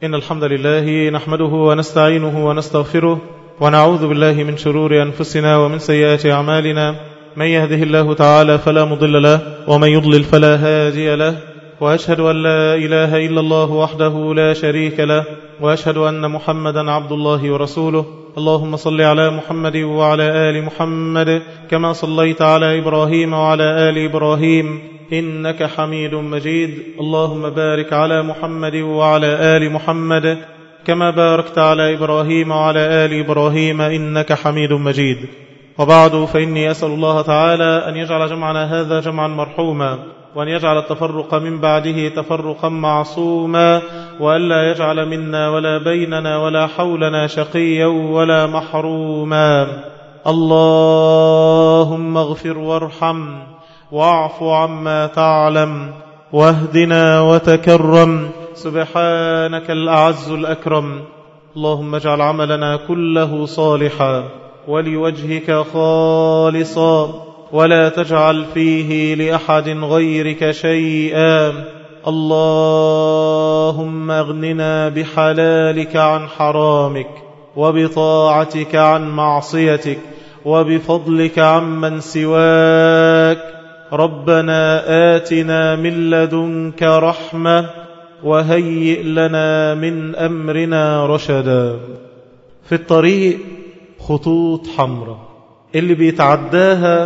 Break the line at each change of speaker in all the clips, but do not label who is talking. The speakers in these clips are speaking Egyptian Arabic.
إن الحمد لله نحمده ونستعينه ونستغفره ونعوذ بالله من شرور أنفسنا ومن سيئات أعمالنا من يهده الله تعالى فلا مضل له ومن يضلل فلا هادي له وأشهد أن لا إله إلا الله وحده لا شريك له وأشهد أن محمدا عبد الله ورسوله اللهم صل على محمد وعلى آل محمد كما صليت على إبراهيم وعلى آل إبراهيم إنك حميد مجيد اللهم بارك على محمد وعلى آل محمد كما باركت على إبراهيم وعلى آل إبراهيم إنك حميد مجيد وبعد فإني أسأل الله تعالى أن يجعل جمعنا هذا جمعا مرحوما وأن يجعل التفرق من بعده تفرقا معصوما وألا يجعل منا ولا بيننا ولا حولنا شقيا ولا محروما اللهم اغفر وارحم واعف عما تعلم واهدنا وتكرم سبحانك الأعز الأكرم اللهم اجعل عملنا كله صالحا ولوجهك خالصا ولا تجعل فيه لأحد غيرك شيئا اللهم اغننا بحلالك عن حرامك وبطاعتك عن معصيتك وبفضلك عمن سواك ربنا آتنا من لدنك رحمة وهيئ لنا من أمرنا رشدا في الطريق خطوط حمراء اللي بيتعداها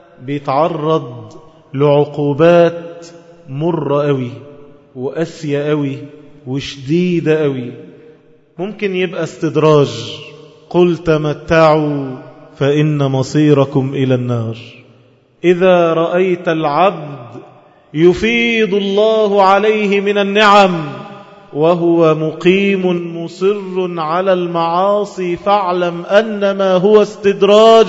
بيتعرض لعقوبات مرة قوي وقاسية قوي وشديدة قوي ممكن يبقى استدراج قل تمتعوا فإن مصيركم إلى النار إذا رأيت العبد يفيض الله عليه من النعم وهو مقيم مصر على المعاصي فاعلم أنما هو استدراج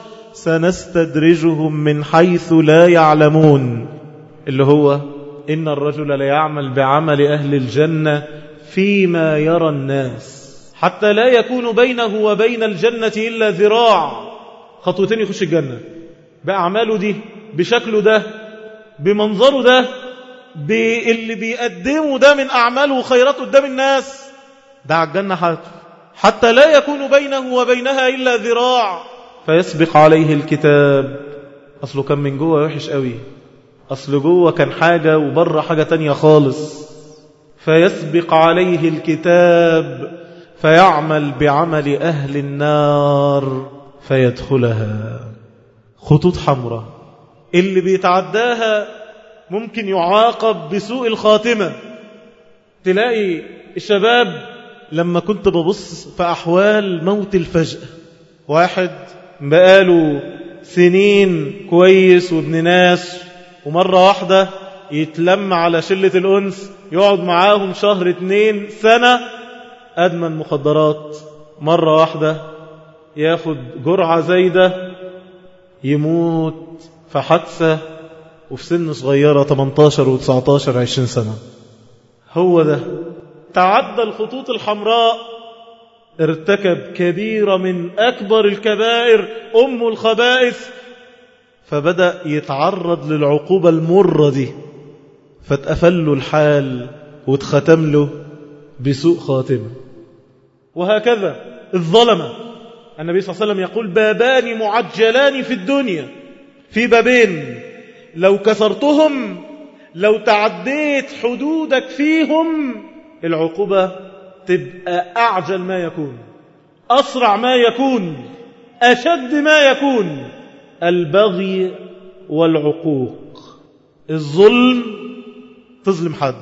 سنستدرجهم من حيث لا يعلمون اللي هو إن الرجل ليعمل بعمل أهل الجنة فيما يرى الناس حتى لا يكون بينه وبين الجنة إلا ذراع خطوتين يخش الجنة بأعماله دي بشكله ده بمنظره ده باللي بيقدمه ده من أعماله وخيرات قدام الناس ده على الجنة حاته حتى لا يكون بينه وبينها إلا ذراع فيسبق عليه الكتاب أصله كان من جوه وحش قوي أصل جوه كان حاجة وبره حاجة تانية خالص فيسبق عليه الكتاب فيعمل بعمل أهل النار فيدخلها خطوط حمراء اللي بيتعداها ممكن يعاقب بسوء الخاتمة تلاقي الشباب لما كنت ببص في أحوال موت الفجأة واحد بقاله سنين كويس وابن ناس ومرة واحدة يتلم على شلة الأنس يقعد معاهم شهر اتنين سنة أدمن مخدرات مرة واحدة ياخد جرعة زايدة يموت في حادثة وفي سن صغيرة 18 و19 20 سنة هو ده تعدى الخطوط الحمراء ارتكب كبيرة من أكبر الكبائر أم الخبائث فبدأ يتعرض للعقوبة المرة دي فاتقفل له الحال واتختم له بسوء خاتمة وهكذا الظلمة النبي صلى الله عليه وسلم يقول بابان معجلان في الدنيا في بابين لو كسرتهم لو تعديت حدودك فيهم العقوبة تبقى أعجل ما يكون أسرع ما يكون أشد ما يكون البغي والعقوق الظلم تظلم حد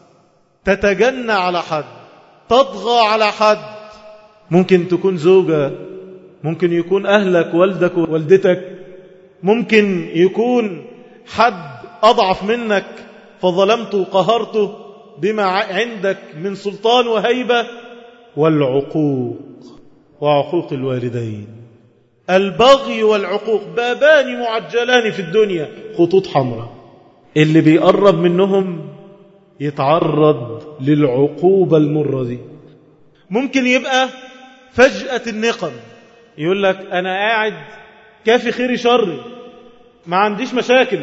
تتجنى على حد تطغى على حد ممكن تكون زوجة ممكن يكون أهلك والدك ووالدتك ممكن يكون حد أضعف منك فظلمته وقهرته بما عندك من سلطان وهيبة والعقوق وعقوق الوالدين البغي والعقوق بابان معجلان في الدنيا خطوط حمراء اللي بيقرب منهم يتعرض للعقوبة المرة دي ممكن يبقى فجأة النقم يقول لك أنا قاعد كافي خيري شري ما عنديش مشاكل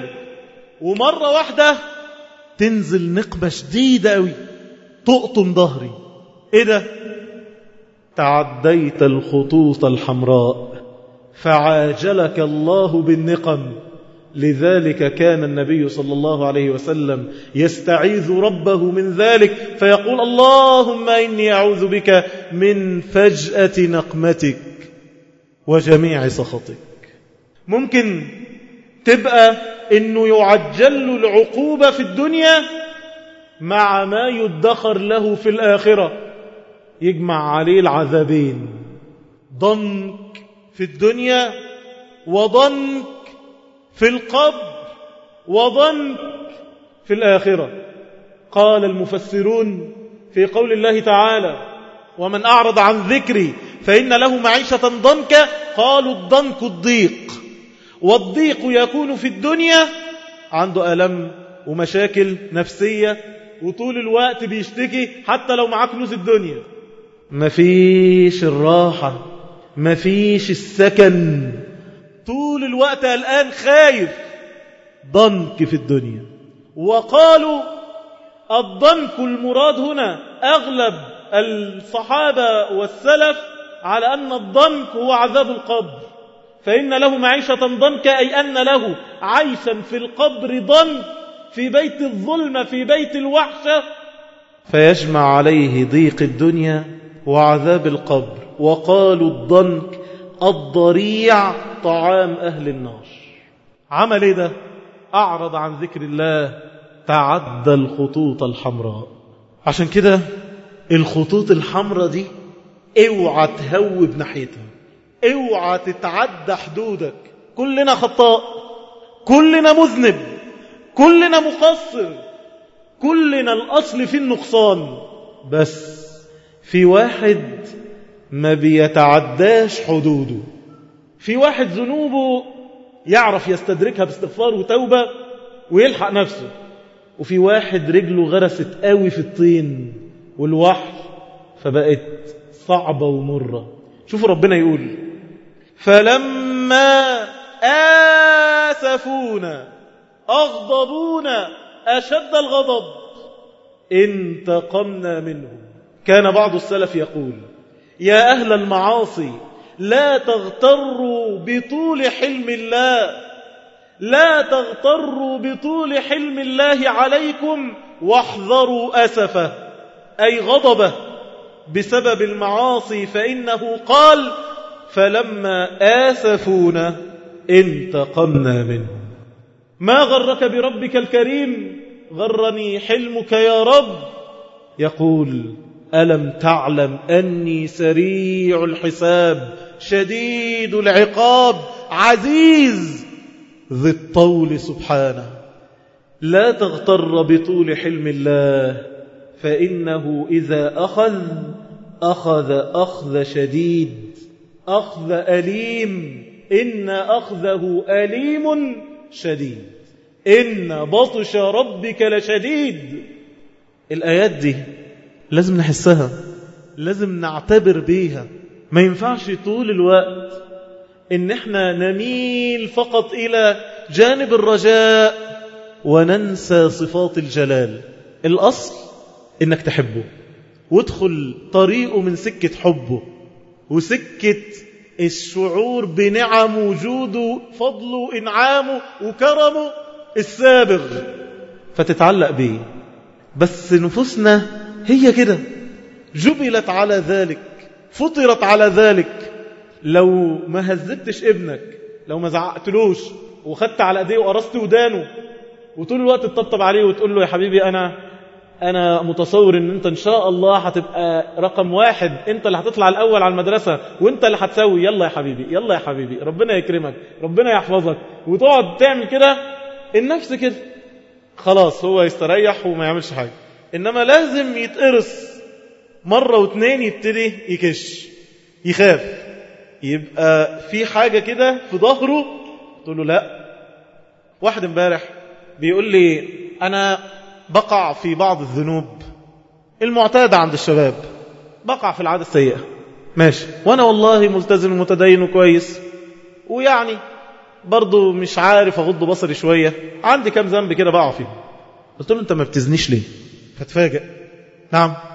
ومرة واحدة تنزل نقمة شديدة قوي تقطم ظهري ايه ده تعديت الخطوط الحمراء فعاجلك الله بالنقم لذلك كان النبي صلى الله عليه وسلم يستعيذ ربه من ذلك فيقول اللهم إني أعوذ بك من فجأة نقمتك وجميع سخطك ممكن تبقى انه يعجل العقوبة في الدنيا مع ما يدخر له في الآخرة يجمع عليه العذابين ضنك في الدنيا وضنك في القبر وضنك في الآخرة قال المفسرون في قول الله تعالى ومن أعرض عن ذكري فإن له معيشة ضنكا قالوا الضنك الضيق والضيق يكون في الدنيا عنده ألم ومشاكل نفسية وطول الوقت بيشتكي حتى لو معاه فلوس الدنيا مفيش الراحة مفيش السكن طول الوقت الآن خايف ضنك في الدنيا وقالوا الضنك المراد هنا أغلب الصحابة والسلف على أن الضنك هو عذاب القبر فإن له معيشة ضنكا أي أن له عيشا في القبر ضنك في بيت الظلمة في بيت الوحشة فيجمع عليه ضيق الدنيا وعذاب القبر وقالوا الضنك الضريع طعام أهل النار عمل إيه ده أعرض عن ذكر الله تعدى الخطوط الحمراء عشان كده الخطوط الحمراء دي اوعى تهوب ناحيتها اوعى تتعدى حدودك كلنا خطاء كلنا مذنب كلنا مقصر كلنا الأصل في النقصان بس في واحد ما بيتعداش حدوده في واحد ذنوبه يعرف يستدركها باستغفار وتوبة ويلحق نفسه وفي واحد رجله غرست قوي في الطين والوحل فبقت صعبة ومرة شوفوا ربنا يقول فلما آسفونا أغضبونا أشد الغضب انتقمنا منهم كان بعض السلف يقول يا أهل المعاصي لا تغتروا بطول حلم الله لا تغتروا بطول حلم الله عليكم واحذروا أسفه أي غضبه بسبب المعاصي فإنه قال فلما آسفونا انتقمنا منهم ما غرك بربك الكريم غرني حلمك يا رب يقول ألم تعلم أني سريع الحساب شديد العقاب عزيز ذي الطول سبحانه لا تغتر بطول حلم الله فإنه إذا أخذ أخذ أخذ شديد أخذ أليم إن أخذه أليم شديد إن بطش ربك لشديد الآيات دي لازم نحسها لازم نعتبر بيها ما ينفعش طول الوقت إن احنا نميل فقط إلى جانب الرجاء وننسى صفات الجلال الأصل إنك تحبه وادخل طريقه من سكة حبه وسكة الشعور بنعم وجوده فضله إنعامه وكرمه السابغ فتتعلق به بس نفوسنا هي كده جبلت على ذلك فطرت على ذلك لو ما هزبتش ابنك لو ما زعقتلوش وخدت على ايديه وقرصت ودانه وطول الوقت تطبطب عليه وتقول له يا حبيبي انا انا متصور ان انت ان شاء الله هتبقى رقم واحد انت اللي هتطلع الاول على المدرسة وانت اللي هتسوي يلا يا حبيبي يلا يا حبيبي ربنا يكرمك ربنا يحفظك وتقعد تعمل كده النفس كده خلاص هو يستريح وما يعملش حاجة انما لازم يتقرص مرة واتنين يبتدي يكش يخاف يبقى في حاجة كده في ظهره تقول له لا واحد امبارح بيقول لي أنا بقع في بعض الذنوب المعتادة عند الشباب بقع في العادة السيئة ماشي وأنا والله ملتزم ومتدين وكويس ويعني برضو مش عارف أغض بصري شوية عندي كام ذنب كده بقع فيهم قلت له أنت ما بتزنيش ليه فتفاجئ نعم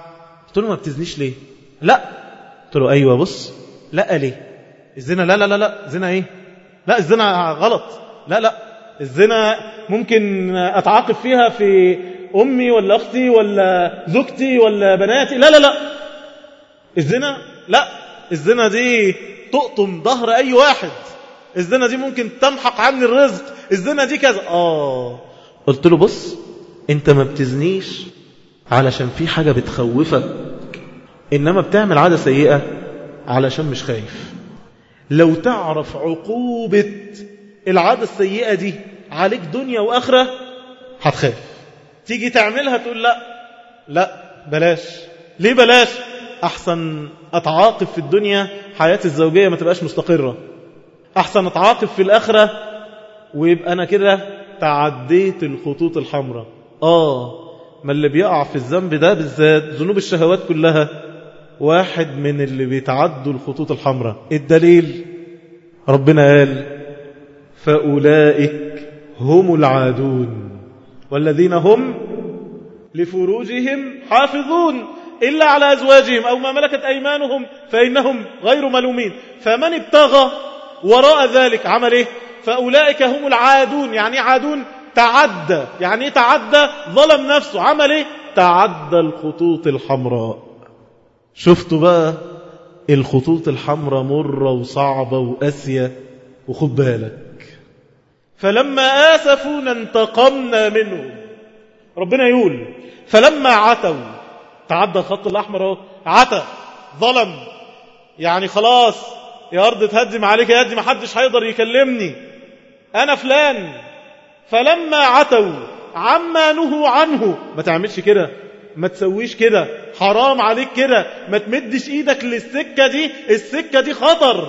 قلت له ما بتزنيش ليه لا قلت له ايوه بص لا ليه الزنا لا لا لا لا زنا ايه لا الزنا غلط لا لا الزنا ممكن اتعاقب فيها في امي ولا اختي ولا زوجتي ولا بناتي لا لا لا الزنا لا الزنا دي تقطم ظهر اي واحد الزنا دي ممكن تمحق عني الرزق الزنا دي كذا اه قلت له بص انت ما بتزنيش علشان في حاجة بتخوفك انما بتعمل عادة سيئة علشان مش خايف لو تعرف عقوبة العادة السيئة دي عليك دنيا واخرة هتخاف تيجي تعملها تقول لا لا بلاش ليه بلاش احسن اتعاقب في الدنيا حياتي الزوجية ما تبقاش مستقرة احسن اتعاقب في الاخرة ويبقى انا كده تعديت الخطوط الحمراء اه ما اللي بيقع في الذنب ده بالذات ذنوب الشهوات كلها واحد من اللي بيتعدوا الخطوط الحمراء الدليل ربنا قال فأولئك هم العادون والذين هم لفروجهم حافظون إلا على أزواجهم أو ما ملكت أيمانهم فإنهم غير ملومين فمن ابتغى وراء ذلك عمل إيه فأولئك هم العادون يعني عادون تعدى يعني تعدى ظلم نفسه عمل إيه تعدى الخطوط الحمراء شفتوا بقى الخطوط الحمراء مرة وصعبة وأسية وخد بالك فلما آسفونا انتقمنا منهم ربنا يقول فلما عتوا تعدى الخط الأحمر اهو عتى ظلم يعني خلاص يا أرض تهدم عليك يا يدي محدش هيقدر يكلمني أنا فلان فلما عتوا عما نهوا عنه ما تعملش كده ما تسويش كده حرام عليك كده ما تمدش ايدك للسكة دي السكة دي خطر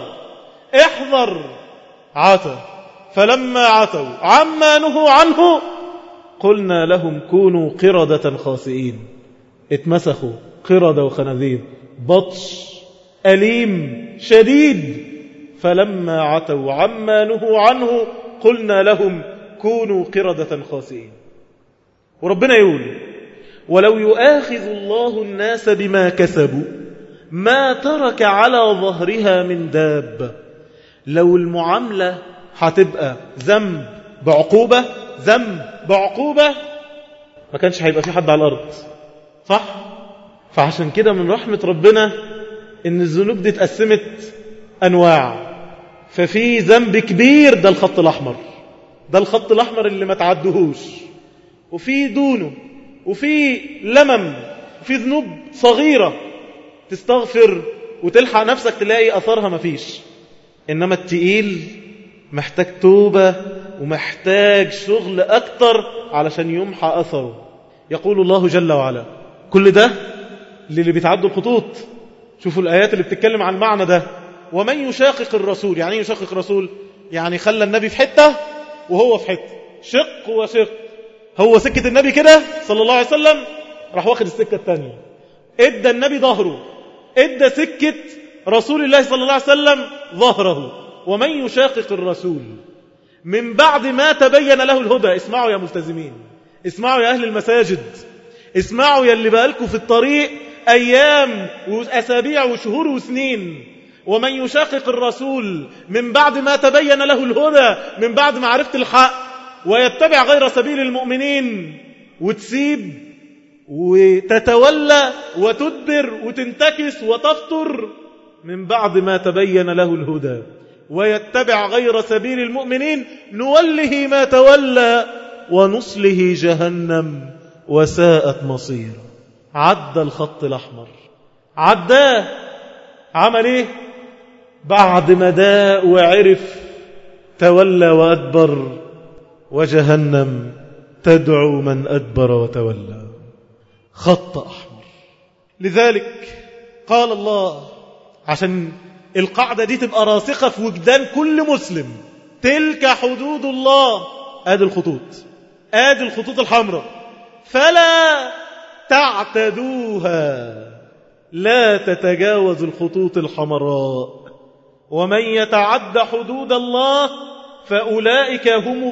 احذر عتى فلما عتوا عما نهوا عنه قلنا لهم كونوا قردة خاسئين اتمسخوا قردة وخنازير بطش أليم شديد فلما عتوا عما نهوا عنه قلنا لهم كونوا قردة خاسئين وربنا يقول ولو يؤاخذ الله الناس بما كسبوا ما ترك على ظهرها من دابة لو المعاملة هتبقى ذنب بعقوبة ذنب بعقوبة ما كانش هيبقى في حد على الأرض صح؟ فعشان كده من رحمة ربنا إن الذنوب دي اتقسمت أنواع ففي ذنب كبير ده الخط الأحمر ده الخط الأحمر اللي ما تعدهوش وفي دونه وفي لمم وفي ذنوب صغيرة تستغفر وتلحق نفسك تلاقي أثرها مفيش إنما التقيل محتاج توبة ومحتاج شغل أكتر علشان يمحى أثره يقول الله جل وعلا كل ده للي بيتعدوا الخطوط شوفوا الآيات اللي بتتكلم عن المعنى ده ومن يشاقق الرسول يعني يشاقق الرسول يعني خلى النبي في حتة وهو في حتة شق وشق هو سكة النبي كده صلى الله عليه وسلم راح واخد السكة الثانية ادى النبي ظهره ادى سكة رسول الله صلى الله عليه وسلم ظهره ومن يشاقق الرسول من بعد ما تبين له الهدى اسمعوا يا ملتزمين اسمعوا يا أهل المساجد اسمعوا يا اللي بقالكم في الطريق أيام وأسابيع وشهور وسنين ومن يشاقق الرسول من بعد ما تبين له الهدى من بعد ما عرفت الحق ويتبع غير سبيل المؤمنين وتسيب وتتولى وتدبر وتنتكس وتفطر من بعد ما تبين له الهدى ويتبع غير سبيل المؤمنين نوله ما تولى ونصله جهنم وساءت مصيرا عدى الخط الأحمر عداه عمل ايه بعد ما داء وعرف تولى وأدبر وجهنم تدعو من أدبر وتولى خط أحمر لذلك قال الله عشان القاعدة دي تبقى راسخة في وجدان كل مسلم تلك حدود الله آدي الخطوط آدي الخطوط الحمراء فلا تعتدوها لا تتجاوز الخطوط الحمراء ومن يتعد حدود الله فأولئك هم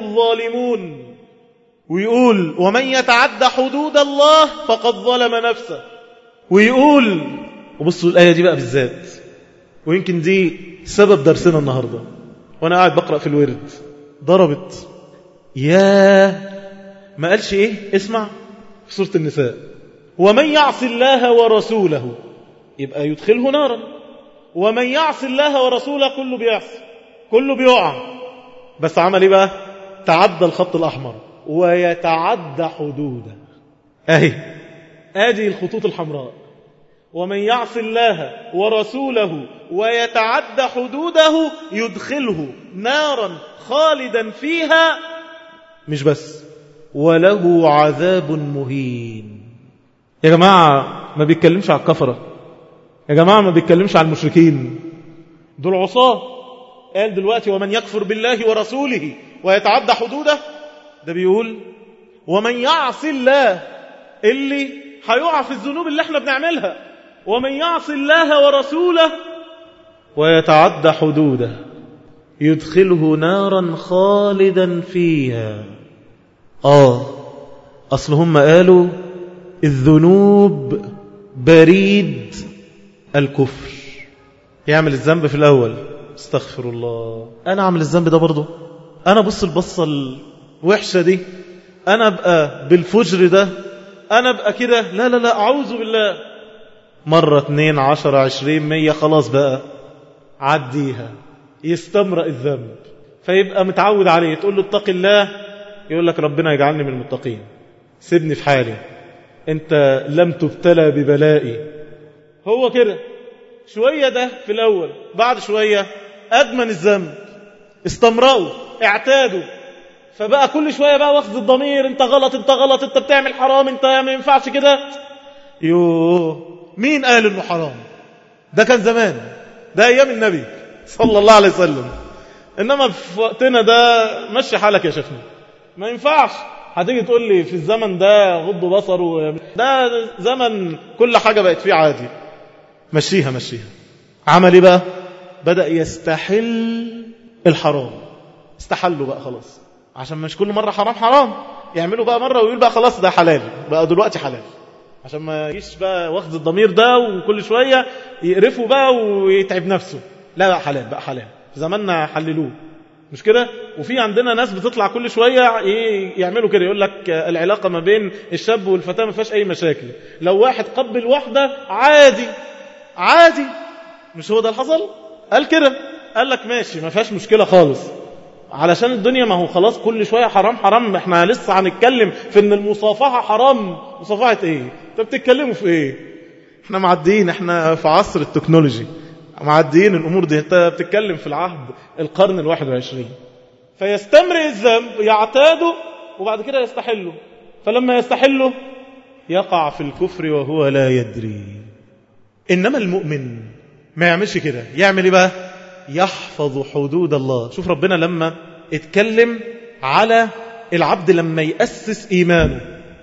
الظالمون ويقول ومن يتعد حدود الله فقد ظلم نفسه ويقول وبصوا الآية دي بقى بالذات ويمكن دي سبب درسنا النهاردة وأنا قاعد بقرأ في الورد ضربت يا ما قالش إيه اسمع في سورة النساء ومن يعص الله ورسوله يبقى يدخله نارا ومن يعص الله ورسوله كله بيعصي كله بيقع بس عمل ايه بقى تعدى الخط الأحمر ويتعدى حدوده اهي ادي الخطوط الحمراء ومن يعص الله ورسوله ويتعدى حدوده يدخله نارا خالدا فيها مش بس وله عذاب مهين يا جماعة ما بيتكلمش على الكفرة يا جماعة ما بيتكلمش على المشركين دول عصاه قال دلوقتي ومن يكفر بالله ورسوله ويتعدى حدوده ده بيقول ومن يعص الله اللي هيقع في الذنوب اللي احنا بنعملها ومن يعص الله ورسوله ويتعدى حدوده يدخله نارا خالدا فيها آه أصل هم قالوا الذنوب بريد الكفر يعمل الذنب في الأول استغفر الله أنا أعمل الذنب ده برضه أنا بص البصة الوحشة دي أنا أبقى بالفجر ده أنا أبقى كده لا لا لا أعوذ بالله مرة اتنين عشر عشرين مية خلاص بقى عديها يستمرأ الذنب فيبقى متعود عليه تقول له اتق الله يقول لك ربنا يجعلني من المتقين سيبني في حالي انت لم تبتلى ببلائي هو كده شوية ده في الأول بعد شوية أدمن الذنب استمرأوا اعتادوا فبقى كل شوية بقى واخد الضمير انت غلط انت غلط انت بتعمل حرام انت ما ينفعش كده يوه مين قال انه حرام ده كان زمان ده ايام النبي صلى الله عليه وسلم انما في وقتنا ده مشي حالك يا شيخنا ما ينفعش هتيجي تقول لي في الزمن ده غض بصر و... ده زمن كل حاجة بقت فيه عادي مشيها مشيها عمل ايه بقى بدأ يستحل الحرام استحلوا بقى خلاص عشان مش كل مرة حرام حرام يعملوا بقى مرة ويقول بقى خلاص ده حلال بقى دلوقتي حلال عشان ما يجيش بقى واخد الضمير ده وكل شوية يقرفه بقى ويتعب نفسه لا بقى حلال بقى حلال في زماننا حللوه مش كده وفي عندنا ناس بتطلع كل شوية يعملوا كده يقول لك العلاقة ما بين الشاب والفتاة ما فيهاش أي مشاكل لو واحد قبل واحدة عادي عادي مش هو ده اللي حصل قال كده قال لك ماشي ما فيهاش مشكلة خالص علشان الدنيا ما هو خلاص كل شوية حرام حرام احنا لسه هنتكلم في ان المصافحة حرام مصافحة ايه انت بتتكلموا في ايه احنا معديين احنا في عصر التكنولوجي معديين الامور دي انت بتتكلم في العهد القرن الواحد وعشرين فيستمر الذنب يعتاده وبعد كده يستحله فلما يستحله يقع في الكفر وهو لا يدري انما المؤمن ما يعملش كده يعمل ايه بقى يحفظ حدود الله شوف ربنا لما اتكلم على العبد لما يأسس إيمانه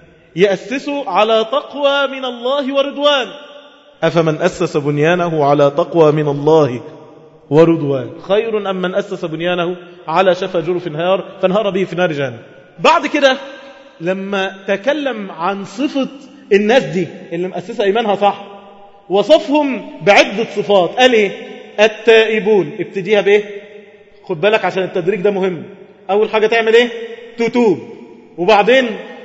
يأسسه على تقوى من الله ورضوان أفمن أسس بنيانه على تقوى من الله ورضوان خير أم من أسس بنيانه على شفا جرف نهار فانهار به في نار جهنم بعد كده لما تكلم عن صفة الناس دي اللي مأسسة إيمانها صح وصفهم بعدة صفات قال إيه التائبون ابتديها بايه خد بالك عشان التدريج ده مهم اول حاجة تعمل ايه تتوب وبعدين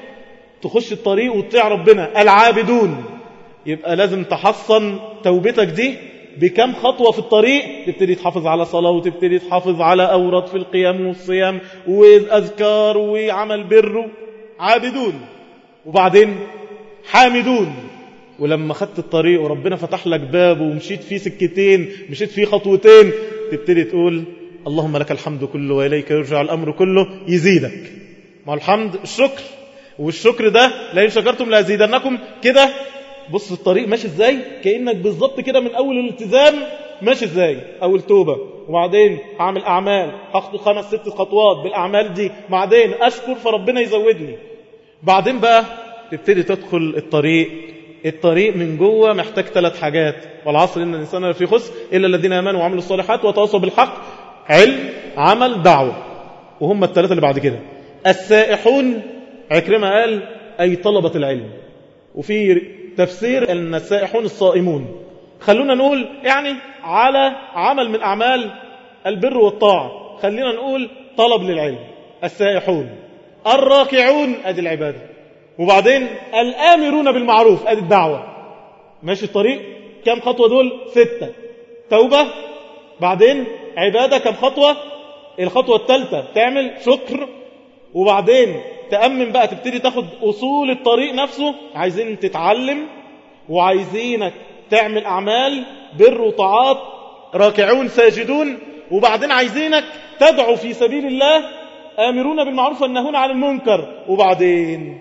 تخش الطريق وتطيع ربنا العابدون يبقى لازم تحصن توبتك دي بكم خطوة في الطريق تبتدي تحافظ على صلاة وتبتدي تحافظ على أوراد في القيام والصيام وأذكار وعمل بر عابدون وبعدين حامدون ولما خدت الطريق وربنا فتح لك باب ومشيت فيه سكتين مشيت فيه خطوتين تبتدي تقول اللهم لك الحمد كله وإليك يرجع الأمر كله يزيدك ما الحمد الشكر والشكر ده لئن شكرتم لأزيدنكم كده بص الطريق ماشي ازاي كأنك بالظبط كده من أول الالتزام ماشي ازاي أول توبة وبعدين هعمل أعمال هاخد خمس ست خطوات بالأعمال دي بعدين أشكر فربنا يزودني بعدين بقى تبتدي تدخل الطريق الطريق من جوه محتاج ثلاث حاجات والعصر إن الإنسان في خسر إلا الذين آمنوا وعملوا الصالحات وتواصوا بالحق علم عمل دعوة وهم الثلاثة اللي بعد كده السائحون عكرمة قال أي طلبة العلم وفي تفسير أن السائحون الصائمون خلونا نقول يعني على عمل من أعمال البر والطاعة خلينا نقول طلب للعلم السائحون الراكعون أدي العبادة وبعدين الآمرون بالمعروف أدي الدعوة ماشي الطريق كم خطوة دول ستة توبة بعدين عبادة كم خطوة الخطوة الثالثة تعمل شكر وبعدين تأمن بقى تبتدي تاخد أصول الطريق نفسه عايزين تتعلم وعايزينك تعمل أعمال بر وطاعات راكعون ساجدون وبعدين عايزينك تدعو في سبيل الله آمرون بالمعروف والنهون عن المنكر وبعدين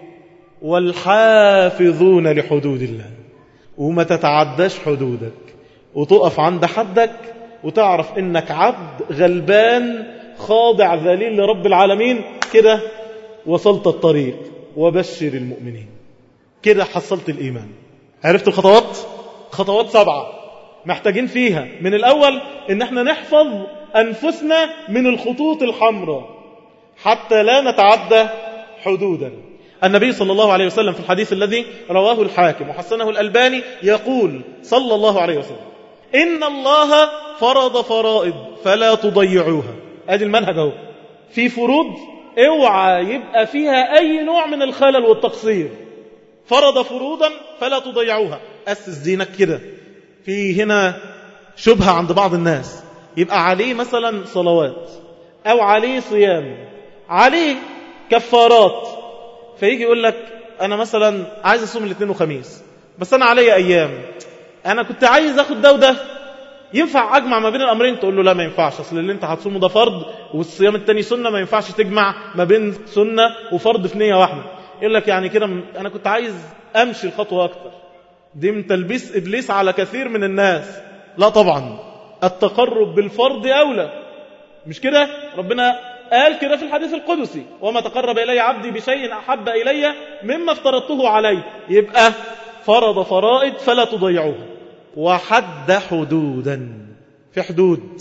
والحافظون لحدود الله وما تتعداش حدودك وتقف عند حدك وتعرف انك عبد غلبان خاضع ذليل لرب العالمين كده وصلت الطريق وبشر المؤمنين كده حصلت الإيمان عرفت الخطوات خطوات سبعة محتاجين فيها من الأول ان احنا نحفظ أنفسنا من الخطوط الحمراء حتى لا نتعدى حدودا النبي صلى الله عليه وسلم في الحديث الذي رواه الحاكم وحسنه الألباني يقول صلى الله عليه وسلم إن الله فرض فرائض فلا تضيعوها ادي المنهج اهو في فروض اوعى يبقى فيها أي نوع من الخلل والتقصير فرض فروضا فلا تضيعوها أسس دينك كده في هنا شبهة عند بعض الناس يبقى عليه مثلا صلوات أو عليه صيام عليه كفارات فيجي يقول لك أنا مثلا عايز أصوم الاثنين وخميس بس أنا علي أيام أنا كنت عايز أخد ده وده ينفع أجمع ما بين الأمرين تقول له لا ما ينفعش أصل اللي أنت هتصومه ده فرض والصيام التاني سنة ما ينفعش تجمع ما بين سنة وفرض في نية واحدة يقول لك يعني كده أنا كنت عايز أمشي الخطوة أكتر دي من تلبيس إبليس على كثير من الناس لا طبعا التقرب بالفرض أولى مش كده ربنا قال كده في الحديث القدسي وما تقرب إلي عبدي بشيء أحب إلي مما افترضته عليه يبقى فرض فرائض فلا تضيعوها وحد حدودا في حدود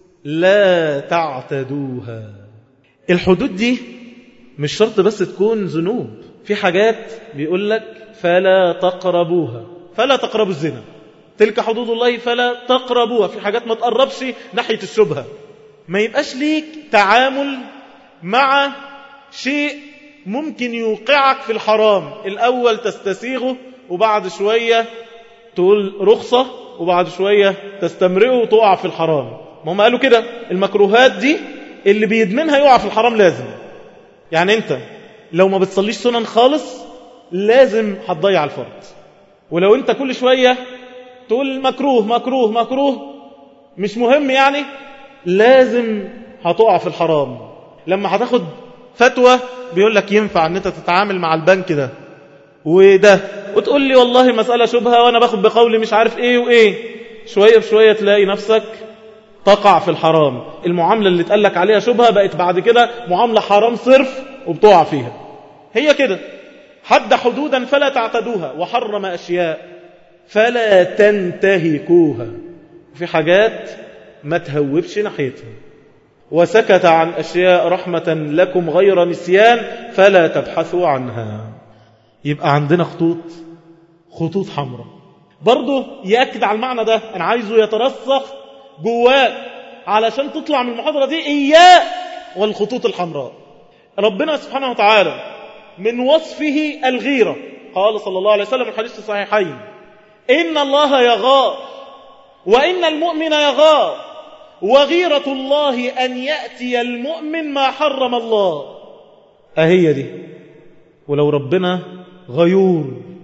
لا تعتدوها الحدود دي مش شرط بس تكون ذنوب في حاجات بيقول لك فلا تقربوها فلا تقربوا الزنا تلك حدود الله فلا تقربوها في حاجات ما تقربش ناحية الشبهة ما يبقاش ليك تعامل مع شيء ممكن يوقعك في الحرام الأول تستسيغه وبعد شوية تقول رخصة وبعد شوية تستمرئه وتقع في الحرام ما هم قالوا كده المكروهات دي اللي بيدمنها يقع في الحرام لازم يعني انت لو ما بتصليش سنن خالص لازم هتضيع الفرض ولو انت كل شوية تقول مكروه مكروه مكروه مش مهم يعني لازم هتقع في الحرام لما هتاخد فتوى بيقول لك ينفع ان انت تتعامل مع البنك ده وده وتقول لي والله مسألة شبهة وانا باخد بقولي مش عارف ايه وايه شوية بشوية تلاقي نفسك تقع في الحرام المعاملة اللي تقلك عليها شبهة بقت بعد كده معاملة حرام صرف وبتقع فيها هي كده حد حدودا فلا تعتدوها وحرم أشياء فلا تنتهكوها في حاجات ما تهوبش ناحيتها وسكت عن أشياء رحمة لكم غير نسيان فلا تبحثوا عنها يبقى عندنا خطوط خطوط حمراء برضه يأكد على المعنى ده أنا عايزه يترسخ جواك علشان تطلع من المحاضرة دي إياك والخطوط الحمراء ربنا سبحانه وتعالى من وصفه الغيرة قال صلى الله عليه وسلم الحديث الصحيحين إن الله يغار وإن المؤمن يغار وغيرة الله أن يأتي المؤمن ما حرم الله أهي دي ولو ربنا غيور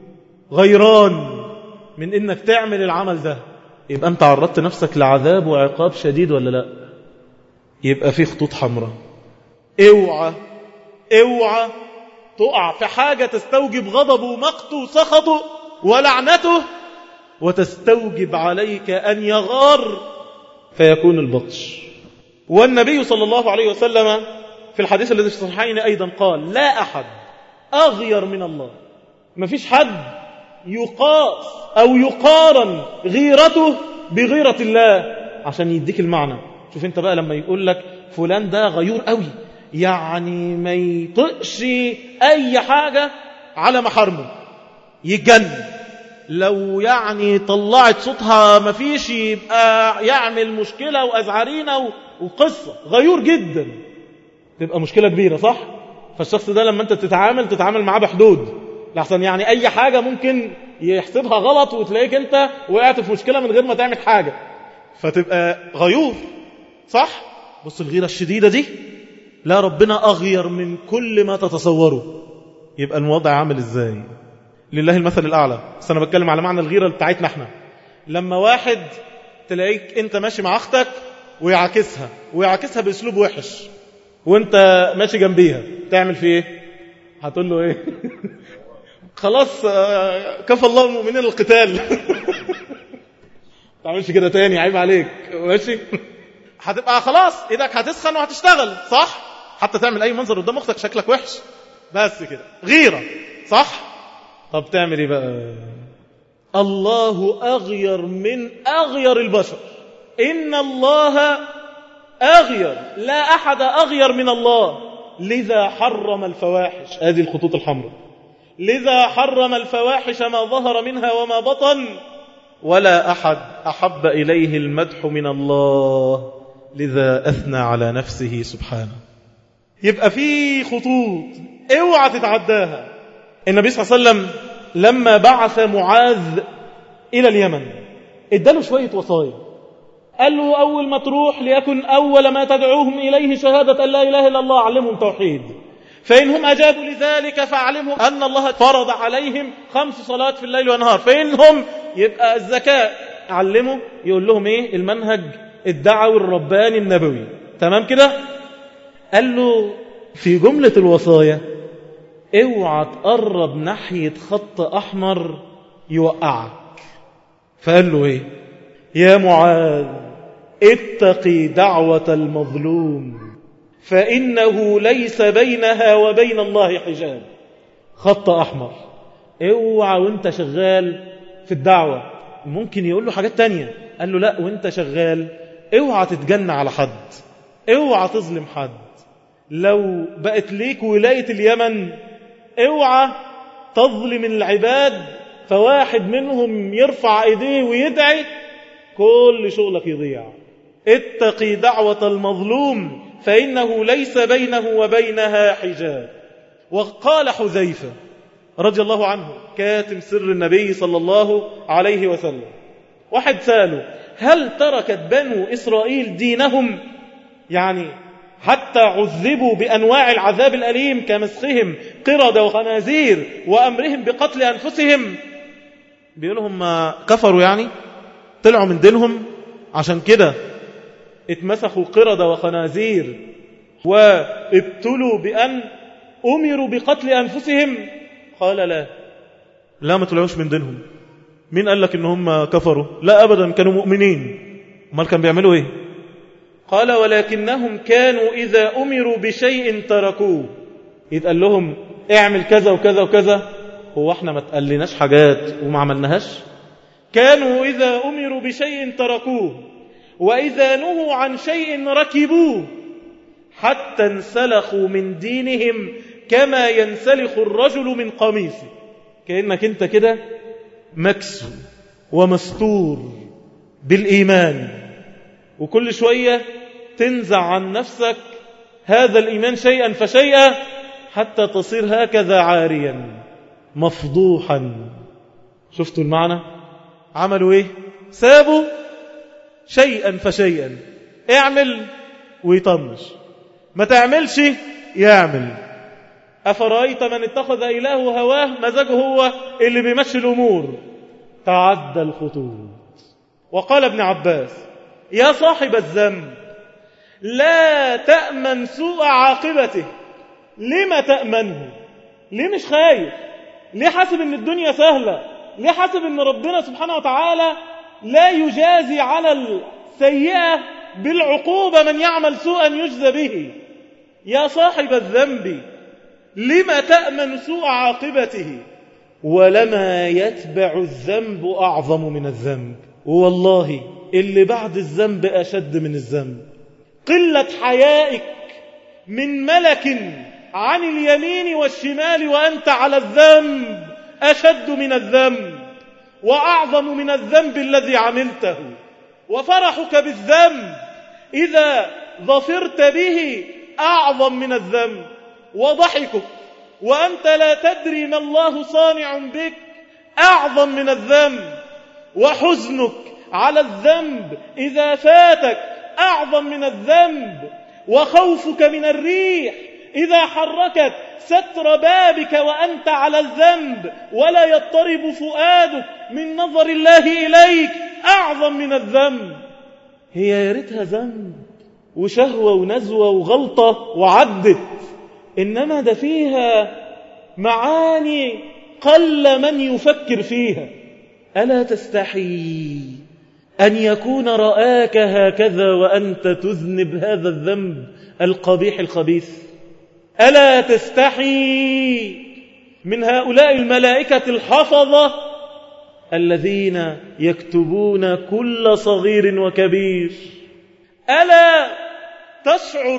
غيران من إنك تعمل العمل ده يبقى أنت عرضت نفسك لعذاب وعقاب شديد ولا لا يبقى في خطوط حمراء اوعى اوعى تقع في حاجة تستوجب غضبه ومقته وسخطه ولعنته وتستوجب عليك أن يغار فيكون البطش والنبي صلى الله عليه وسلم في الحديث الذي في الصحيحين أيضا قال لا أحد أغير من الله ما فيش حد يقاس أو يقارن غيرته بغيرة الله عشان يديك المعنى شوف انت بقى لما يقول لك فلان ده غيور قوي يعني ما يطقش أي حاجة على محارمه يتجنن لو يعني طلعت صوتها مفيش يبقى يعمل مشكلة وأزعرينة وقصة غيور جدا تبقى مشكلة كبيرة صح؟ فالشخص ده لما انت تتعامل تتعامل معاه بحدود لحسن يعني اي حاجة ممكن يحسبها غلط وتلاقيك انت وقعت في مشكلة من غير ما تعمل حاجة فتبقى غيور صح؟ بص الغيرة الشديدة دي لا ربنا أغير من كل ما تتصوره يبقى الوضع عامل ازاي لله المثل الأعلى بس أنا بتكلم على معنى الغيرة بتاعتنا احنا لما واحد تلاقيك انت ماشي مع اختك ويعاكسها ويعاكسها باسلوب وحش وانت ماشي جنبيها تعمل فيه ايه هتقول له ايه خلاص كفى الله المؤمنين القتال تعملش كده تاني عيب عليك ماشي هتبقى خلاص ايدك هتسخن وهتشتغل صح حتى تعمل اي منظر قدام اختك شكلك وحش بس كده غيرة صح طب تعمل ايه بقى الله اغير من اغير البشر ان الله اغير لا احد اغير من الله لذا حرم الفواحش هذه الخطوط الحمراء لذا حرم الفواحش ما ظهر منها وما بطن ولا احد احب اليه المدح من الله لذا اثنى على نفسه سبحانه يبقى في خطوط اوعى تتعداها النبي صلى الله عليه وسلم لما بعث معاذ إلى اليمن اداله شوية وصايا قال له أول ما تروح ليكن أول ما تدعوهم إليه شهادة أن لا إله إلا الله علمهم توحيد فإنهم أجابوا لذلك فأعلمهم أن الله فرض عليهم خمس صلوات في الليل والنهار فإنهم يبقى الزكاة علموا يقول لهم إيه المنهج الدعوي الرباني النبوي تمام كده قال له في جملة الوصايا اوعى تقرب ناحية خط أحمر يوقعك فقال له ايه يا معاذ اتقي دعوة المظلوم فإنه ليس بينها وبين الله حجاب خط أحمر اوعى وانت شغال في الدعوة ممكن يقول له حاجات تانية قال له لا وانت شغال اوعى تتجنى على حد اوعى تظلم حد لو بقت ليك ولاية اليمن اوعى تظلم العباد فواحد منهم يرفع ايديه ويدعي كل شغلك يضيع اتقي دعوة المظلوم فإنه ليس بينه وبينها حجاب وقال حذيفة رضي الله عنه كاتم سر النبي صلى الله عليه وسلم واحد سأله هل تركت بنو إسرائيل دينهم يعني حتى عذبوا بأنواع العذاب الأليم كمسخهم قردة وخنازير وأمرهم بقتل أنفسهم بيقولوا هم كفروا يعني طلعوا من دينهم عشان كده اتمسخوا قردة وخنازير وابتلوا بأن أمروا بقتل أنفسهم قال لا لا ما طلعوش من دينهم مين قال لك ان هم كفروا لا أبدا كانوا مؤمنين امال كانوا بيعملوا ايه قال ولكنهم كانوا إذا أمروا بشيء تركوه يتقال لهم اعمل كذا وكذا وكذا هو احنا ما تقلناش حاجات وما عملناهاش كانوا إذا أمروا بشيء تركوه وإذا نهوا عن شيء ركبوه حتى انسلخوا من دينهم كما ينسلخ الرجل من قميصه كأنك انت كده مكسو ومستور بالإيمان وكل شوية تنزع عن نفسك هذا الإيمان شيئا فشيئا حتى تصير هكذا عاريا مفضوحا شفتوا المعنى عملوا ايه سابوا شيئا فشيئا اعمل ويطنش ما تعملش يعمل أفرأيت من اتخذ إله هواه مزاجه هو اللي بيمشي الأمور تعدى الخطوط وقال ابن عباس يا صاحب الذنب لا تأمن سوء عاقبته لما تأمنه ليه مش خايف ليه حاسب ان الدنيا سهلة ليه حاسب ان ربنا سبحانه وتعالى لا يجازي على السيئة بالعقوبة من يعمل سوءا يجزى به يا صاحب الذنب لما تأمن سوء عاقبته ولما يتبع الذنب أعظم من الذنب والله اللي بعد الذنب أشد من الذنب قلة حيائك من ملك عن اليمين والشمال وأنت على الذنب أشد من الذنب وأعظم من الذنب الذي عملته وفرحك بالذنب إذا ظفرت به أعظم من الذنب وضحكك وأنت لا تدري ما الله صانع بك أعظم من الذنب وحزنك على الذنب إذا فاتك أعظم من الذنب وخوفك من الريح إذا حركت ستر بابك وأنت على الذنب ولا يضطرب فؤادك من نظر الله إليك أعظم من الذنب هي يا ريتها ذنب وشهوة ونزوة وغلطة وعدت إنما ده فيها معاني قل من يفكر فيها ألا تستحي أن يكون رآك هكذا وأنت تذنب هذا الذنب القبيح الخبيث ألا تستحي من هؤلاء الملائكة الحفظة الذين يكتبون كل صغير وكبير ألا تشعر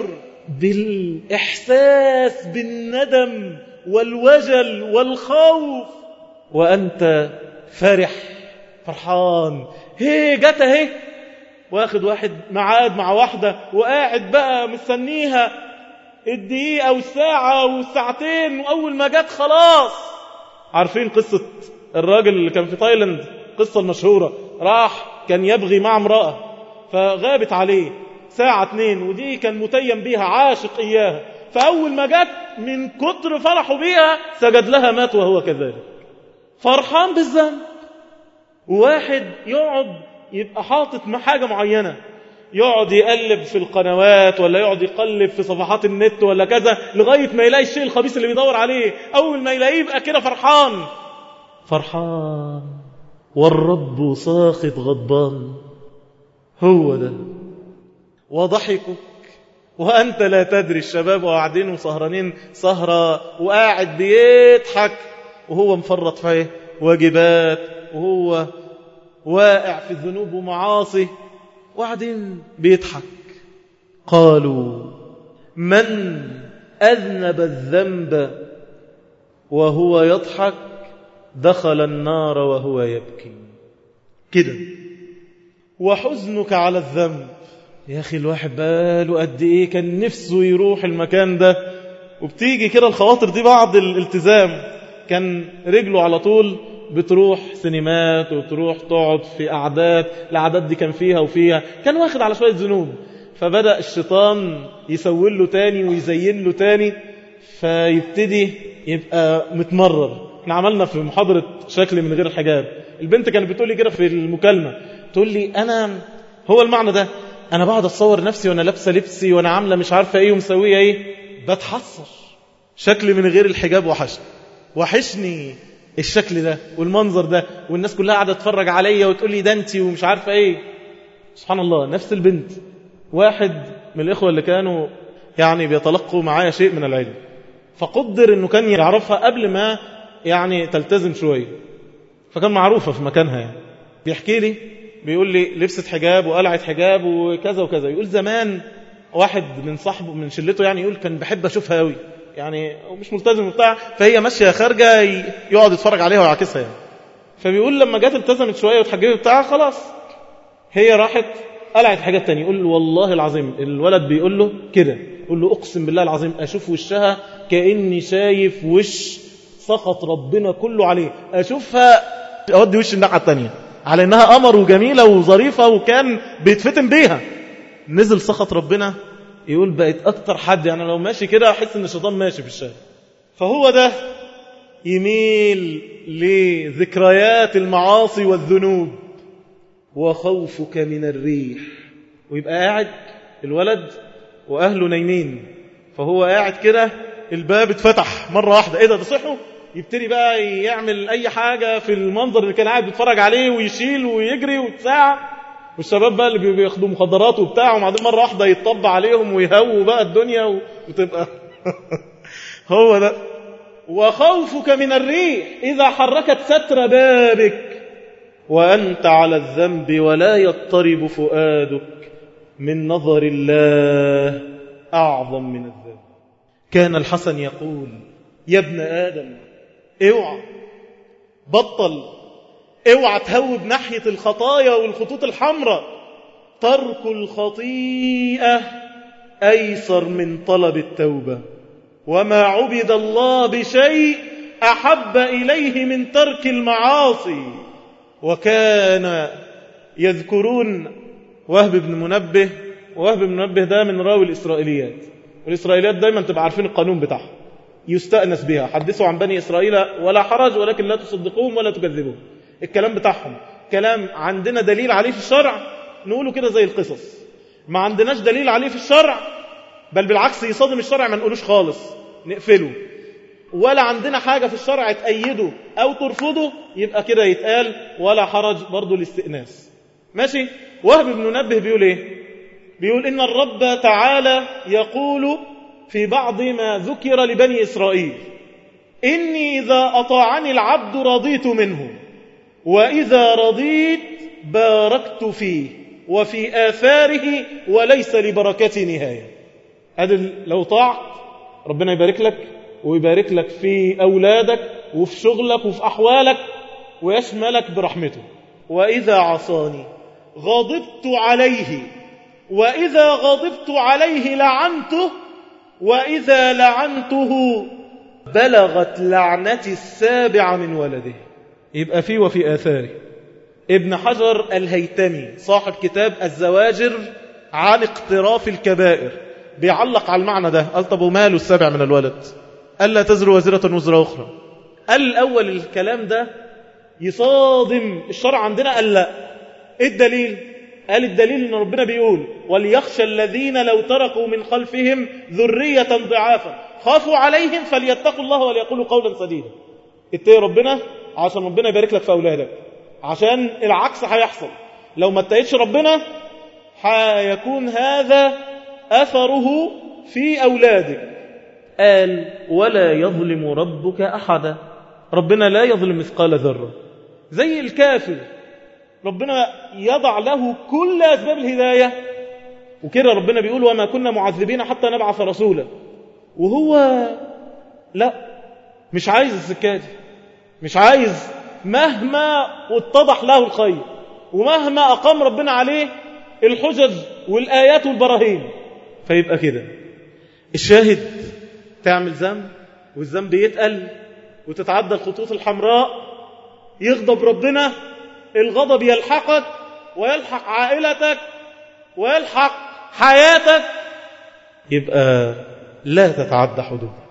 بالإحساس بالندم والوجل والخوف وأنت فرح فرحان هي جت اهي واخد واحد معاد مع واحدة وقاعد بقى مستنيها الدقيقة والساعة والساعتين وأول ما جت خلاص عارفين قصة الراجل اللي كان في تايلاند قصة المشهورة راح كان يبغي مع امرأة فغابت عليه ساعة اتنين ودي كان متيم بيها عاشق إياها فأول ما جت من كتر فرحه بيها سجد لها مات وهو كذلك فرحان بالذنب وواحد يقعد يبقى حاطط حاجة معينة يقعد يقلب في القنوات ولا يقعد يقلب في صفحات النت ولا كذا لغاية ما يلاقي الشيء الخبيث اللي بيدور عليه أول ما يلاقيه يبقى كده فرحان فرحان والرب ساخط غضبان هو ده وضحكك وأنت لا تدري الشباب وقاعدين وسهرانين سهرة وقاعد بيضحك وهو مفرط في واجبات وهو واقع في الذنوب ومعاصي وقاعدين بيضحك قالوا من أذنب الذنب وهو يضحك دخل النار وهو يبكي كده وحزنك على الذنب يا أخي الواحد باله قد إيه كان نفسه يروح المكان ده وبتيجي كده الخواطر دي بعد الالتزام كان رجله على طول بتروح سينمات وتروح تقعد في قعدات القعدات دي كان فيها وفيها كان واخد على شوية ذنوب فبدأ الشيطان يسول له تاني ويزين له تاني فيبتدي يبقى متمرر احنا عملنا في محاضرة شكل من غير الحجاب البنت كانت بتقول لي كده في المكالمة تقول لي أنا هو المعنى ده أنا بقعد أتصور نفسي وأنا لابسة لبسي وأنا عاملة مش عارفة إيه ومسوية إيه بتحسر شكل من غير الحجاب وحشني وحشني الشكل ده والمنظر ده والناس كلها قاعدة تتفرج عليا وتقول لي ده انت ومش عارفة ايه سبحان الله نفس البنت واحد من الإخوة اللي كانوا يعني بيتلقوا معايا شيء من العلم فقدر انه كان يعرفها قبل ما يعني تلتزم شوية فكان معروفة في مكانها يعني بيحكي لي بيقول لي لبست حجاب وقلعت حجاب وكذا وكذا يقول زمان واحد من صاحبه من شلته يعني يقول كان بحب اشوفها قوي يعني مش ملتزم وبتاع فهي ماشيه خارجه يقعد يتفرج عليها ويعكسها يعني فبيقول لما جت التزمت شويه واتحجبت بتاع خلاص هي راحت قلعت حاجات تانية يقول له والله العظيم الولد بيقول له كده يقول له اقسم بالله العظيم اشوف وشها كاني شايف وش سقط ربنا كله عليه اشوفها اودي وش الناحيه الثانيه على انها قمر وجميله وظريفه وكان بيتفتن بيها نزل سخط ربنا يقول بقت أكتر حد يعني لو ماشي كده أحس إن الشيطان ماشي في الشارع فهو ده يميل لذكريات المعاصي والذنوب وخوفك من الريح ويبقى قاعد الولد وأهله نايمين فهو قاعد كده الباب اتفتح مرة واحدة ايه ده تصحوا يبتدي بقى يعمل اي حاجة في المنظر اللي كان قاعد بيتفرج عليه ويشيل ويجري وتساع والشباب بقى اللي بياخدوا مخدرات وبتاع وبعدين مرة واحدة يتطبع عليهم ويهووا بقى الدنيا وتبقى هو ده وخوفك من الريح إذا حركت ستر بابك وأنت على الذنب ولا يضطرب فؤادك من نظر الله أعظم من الذنب كان الحسن يقول يا ابن آدم اوعى بطل اوعى تهوب ناحية الخطايا والخطوط الحمراء ترك الخطيئة أيسر من طلب التوبة وما عبد الله بشيء أحب إليه من ترك المعاصي وكان يذكرون وهب بن منبه وهب بن منبه ده من راوي الإسرائيليات والإسرائيليات دايما تبقى عارفين القانون بتاعها يستأنس بها حدثوا عن بني إسرائيل ولا حرج ولكن لا تصدقوهم ولا تكذبوهم الكلام بتاعهم كلام عندنا دليل عليه في الشرع نقوله كده زي القصص ما عندناش دليل عليه في الشرع بل بالعكس يصادم الشرع ما نقولوش خالص نقفله ولا عندنا حاجة في الشرع تأيده أو ترفضه يبقى كده يتقال ولا حرج برضه الاستئناس ماشي وهب بن منبه بيقول ايه بيقول إن الرب تعالى يقول في بعض ما ذكر لبني إسرائيل إني إذا أطاعني العبد رضيت منه وإذا رضيت باركت فيه وفي آثاره وليس لبركتي نهاية هذا لو طاعت ربنا يبارك لك ويبارك لك في أولادك وفي شغلك وفي أحوالك ويشملك برحمته وإذا عصاني غضبت عليه وإذا غضبت عليه لعنته وإذا لعنته بلغت لعنتي السابع من ولده يبقى فيه وفي آثاره ابن حجر الهيتمي صاحب كتاب الزواجر عن اقتراف الكبائر بيعلق على المعنى ده قال طب وماله السابع من الولد ألا تزر وزرة وزر أخرى قال الأول الكلام ده يصادم الشرع عندنا قال لا إيه الدليل قال الدليل ان ربنا بيقول وليخشى الذين لو تركوا من خلفهم ذرية ضعافا خافوا عليهم فليتقوا الله وليقولوا قولا سديدا اتقي ربنا عشان ربنا يبارك لك في أولادك عشان العكس هيحصل لو ما اتقيتش ربنا هيكون هذا أثره في أولادك قال ولا يظلم ربك أحدا ربنا لا يظلم مثقال ذرة زي الكافر ربنا يضع له كل أسباب الهداية وكده ربنا بيقول وما كنا معذبين حتى نبعث رسولا وهو لا مش عايز السكة دي مش عايز مهما اتضح له الخير ومهما أقام ربنا عليه الحجج والآيات والبراهين فيبقى كده الشاهد تعمل ذنب والذنب يتقل وتتعدى الخطوط الحمراء يغضب ربنا الغضب يلحقك ويلحق عائلتك ويلحق حياتك يبقى لا تتعدى حدودك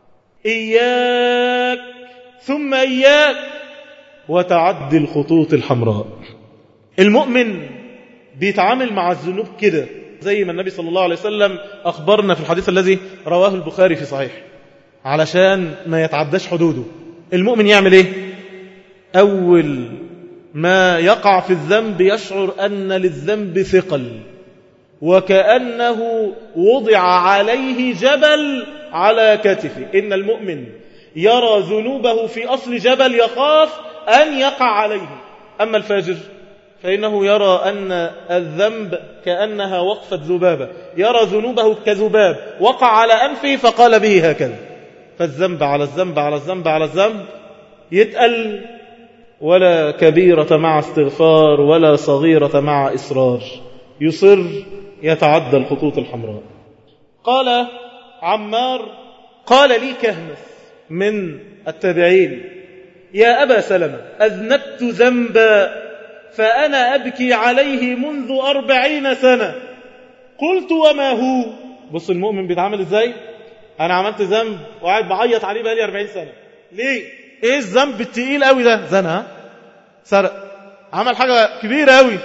إياك ثم إياك وتعدي الخطوط الحمراء المؤمن بيتعامل مع الذنوب كده زي ما النبي صلى الله عليه وسلم أخبرنا في الحديث الذي رواه البخاري في صحيح علشان ما يتعداش حدوده المؤمن يعمل ايه أول ما يقع في الذنب يشعر أن للذنب ثقل وكأنه وضع عليه جبل على كتفه إن المؤمن يرى ذنوبه في أصل جبل يخاف أن يقع عليه أما الفاجر فإنه يرى أن الذنب كأنها وقفة ذبابة يرى ذنوبه كذباب وقع على أنفه فقال به هكذا فالذنب على الذنب على الذنب على الذنب يتقل ولا كبيرة مع استغفار ولا صغيرة مع إصرار يصر يتعدى الخطوط الحمراء قال عمار قال لي كهنس من التابعين يا أبا سلمة أذنبت ذنبا فأنا أبكي عليه منذ أربعين سنة قلت وما هو بص المؤمن بيتعامل ازاي أنا عملت ذنب وقاعد بعيط عليه بقالي أربعين سنة ليه ايه الذنب التقيل قوي ده زنى سرق عمل حاجة كبيرة قوي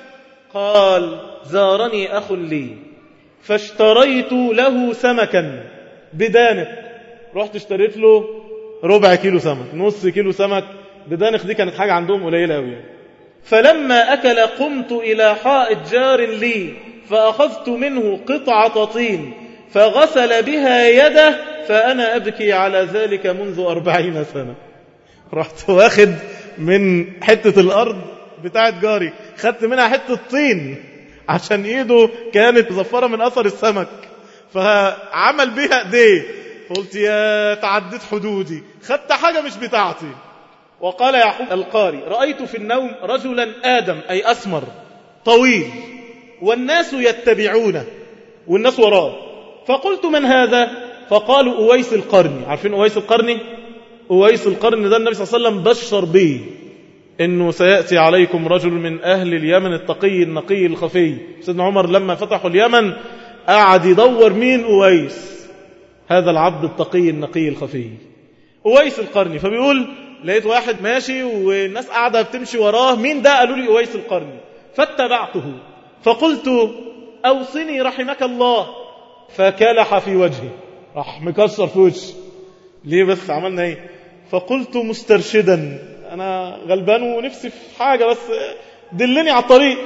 قال زارني أخ لي فاشتريت له سمكا بدانق رحت اشتريت له ربع كيلو سمك نص كيلو سمك بدانق دي كانت حاجة عندهم قليلة قوي فلما أكل قمت إلى حائط جار لي فأخذت منه قطعة طين فغسل بها يده فأنا أبكي على ذلك منذ أربعين سنة رحت واخد من حتة الأرض بتاعت جاري خدت منها حتة طين عشان ايده كانت مزفرة من أثر السمك فعمل بيها ايديه قلت يا تعديت حدودي خدت حاجة مش بتاعتي وقال يعقوب القاري رأيت في النوم رجلا آدم أي أسمر طويل والناس يتبعونه والناس وراه فقلت من هذا فقالوا أويس القرني عارفين أويس القرني أويس القرن ده النبي صلى الله عليه وسلم بشر به إنه سيأتي عليكم رجل من أهل اليمن التقي النقي الخفي سيدنا عمر لما فتحوا اليمن قعد يدور مين أويس هذا العبد التقي النقي الخفي أويس القرني فبيقول لقيت واحد ماشي والناس قاعدة بتمشي وراه مين ده قالوا لي أويس القرني فاتبعته فقلت أوصني رحمك الله فكلح في وجهي راح مكسر في وجهي ليه بس عملنا ايه فقلت مسترشدا انا غلبان ونفسي في حاجة بس دلني على الطريق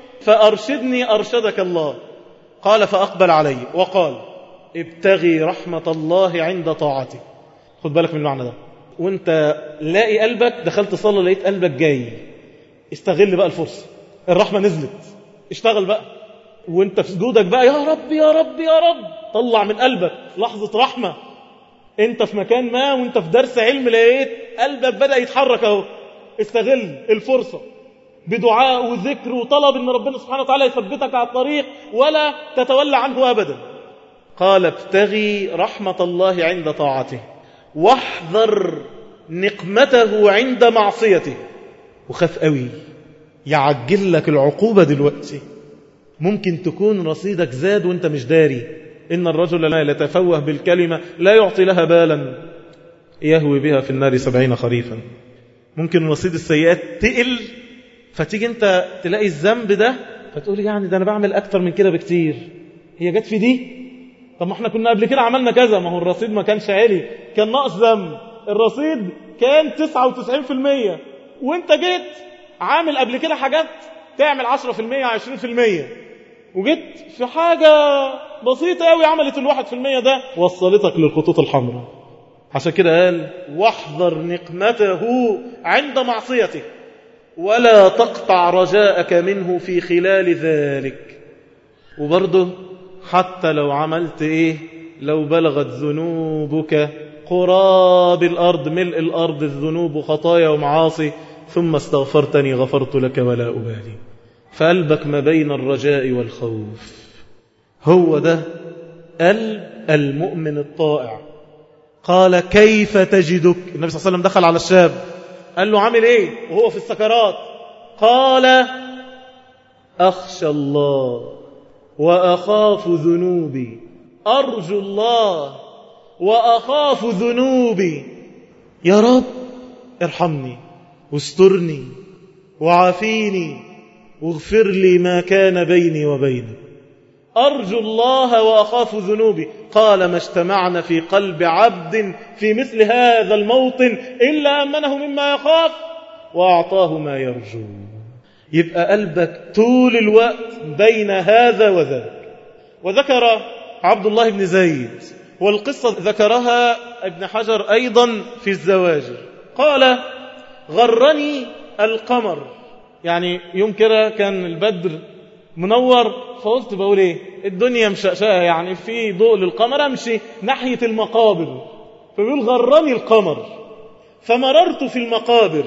فأرشدني أرشدك الله قال فأقبل علي وقال ابتغي رحمة الله عند طاعته خد بالك من المعنى ده وانت لاقي قلبك دخلت صلى لقيت قلبك جاي استغل بقى الفرصة الرحمة نزلت اشتغل بقى وانت في سجودك بقى يا رب يا رب يا رب طلع من قلبك لحظة رحمة انت في مكان ما وانت في درس علم لقيت قلبك بدأ يتحرك اهو استغل الفرصة بدعاء وذكر وطلب ان ربنا سبحانه وتعالى يثبتك على الطريق ولا تتولى عنه ابدا قال ابتغي رحمة الله عند طاعته واحذر نقمته عند معصيته وخاف قوي يعجل لك العقوبة دلوقتي ممكن تكون رصيدك زاد وانت مش داري إن الرجل لا يتفوه بالكلمة لا يعطي لها بالا يهوي بها في النار سبعين خريفا ممكن رصيد السيئات تقل فتيجي انت تلاقي الذنب ده فتقول يعني ده انا بعمل اكتر من كده بكتير هي جت في دي طب ما احنا كنا قبل كده عملنا كذا ما هو الرصيد ما كانش عالي كان ناقص ذنب الرصيد كان 99% وانت جيت عامل قبل كده حاجات تعمل 10% 20% وجيت في حاجة بسيطة قوي عملت الواحد في المية ده وصلتك للخطوط الحمراء عشان كده قال واحذر نقمته عند معصيته ولا تقطع رجاءك منه في خلال ذلك وبرضه حتى لو عملت ايه لو بلغت ذنوبك قراب الأرض ملء الأرض الذنوب وخطايا ومعاصي ثم استغفرتني غفرت لك ولا أبالي فقلبك ما بين الرجاء والخوف هو ده قلب المؤمن الطائع قال كيف تجدك النبي صلى الله عليه وسلم دخل على الشاب قال له عامل ايه وهو في السكرات قال أخشى الله وأخاف ذنوبي أرجو الله وأخاف ذنوبي يا رب ارحمني واسترني وعافيني واغفر لي ما كان بيني وبينك أرجو الله وأخاف ذنوبي قال ما اجتمعنا في قلب عبد في مثل هذا الموطن إلا أمنه مما يخاف وأعطاه ما يرجو يبقى قلبك طول الوقت بين هذا وذاك وذكر عبد الله بن زيد والقصة ذكرها ابن حجر أيضا في الزواجر قال غرني القمر يعني يوم كده كان البدر منور فقلت بقول ايه الدنيا مشقشقه يعني في ضوء للقمر امشي ناحيه المقابر فبيقول غرني القمر فمررت في المقابر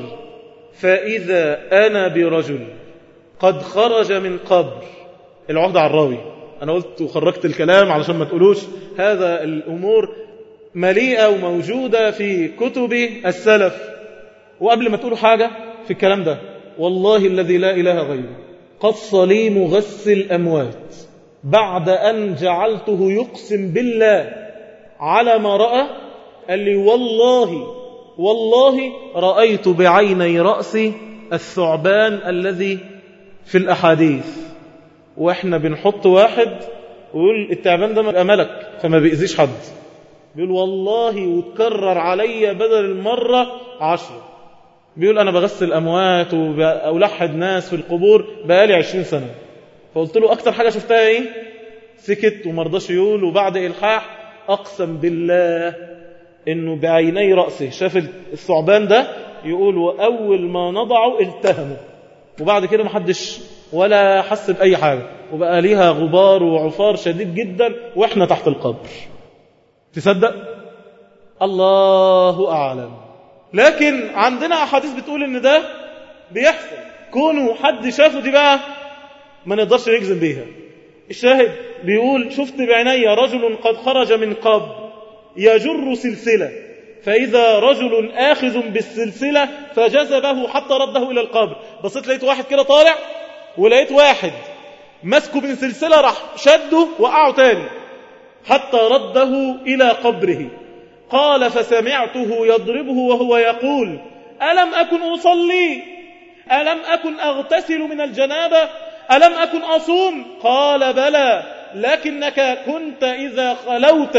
فاذا انا برجل قد خرج من قبر العهد على الراوي انا قلت وخرجت الكلام علشان ما تقولوش هذا الامور مليئه وموجوده في كتب السلف وقبل ما تقولوا حاجه في الكلام ده والله الذي لا اله غيره قص لي مغسل الأموات بعد أن جعلته يقسم بالله على ما رأى قال لي والله والله رأيت بعيني رأسي الثعبان الذي في الأحاديث وإحنا بنحط واحد ويقول التعبان ده ملك فما بيأذيش حد بيقول والله وتكرر علي بدل المرة عشرة بيقول أنا بغسل أموات وألحد ناس في القبور بقالي عشرين سنة فقلت له أكتر حاجة شفتها إيه سكت ومرضاش يقول وبعد إلحاح أقسم بالله إنه بعيني رأسه شاف الثعبان ده يقول وأول ما نضعه التهمه وبعد كده محدش ولا حس بأي حاجة وبقى ليها غبار وعفار شديد جدا وإحنا تحت القبر تصدق الله أعلم لكن عندنا أحاديث بتقول إن ده بيحصل كونه حد شافه دي بقى ما نقدرش نجزم بيها الشاهد بيقول شفت بعيني رجل قد خرج من قبر يجر سلسلة فإذا رجل آخذ بالسلسلة فجذبه حتى رده إلى القبر بصيت لقيت واحد كده طالع ولقيت واحد مسكه من سلسلة راح شده وقعه تاني حتى رده إلى قبره قال فسمعته يضربه وهو يقول ألم أكن أصلي ألم أكن أغتسل من الجنابة ألم أكن أصوم قال بلى لكنك كنت إذا خلوت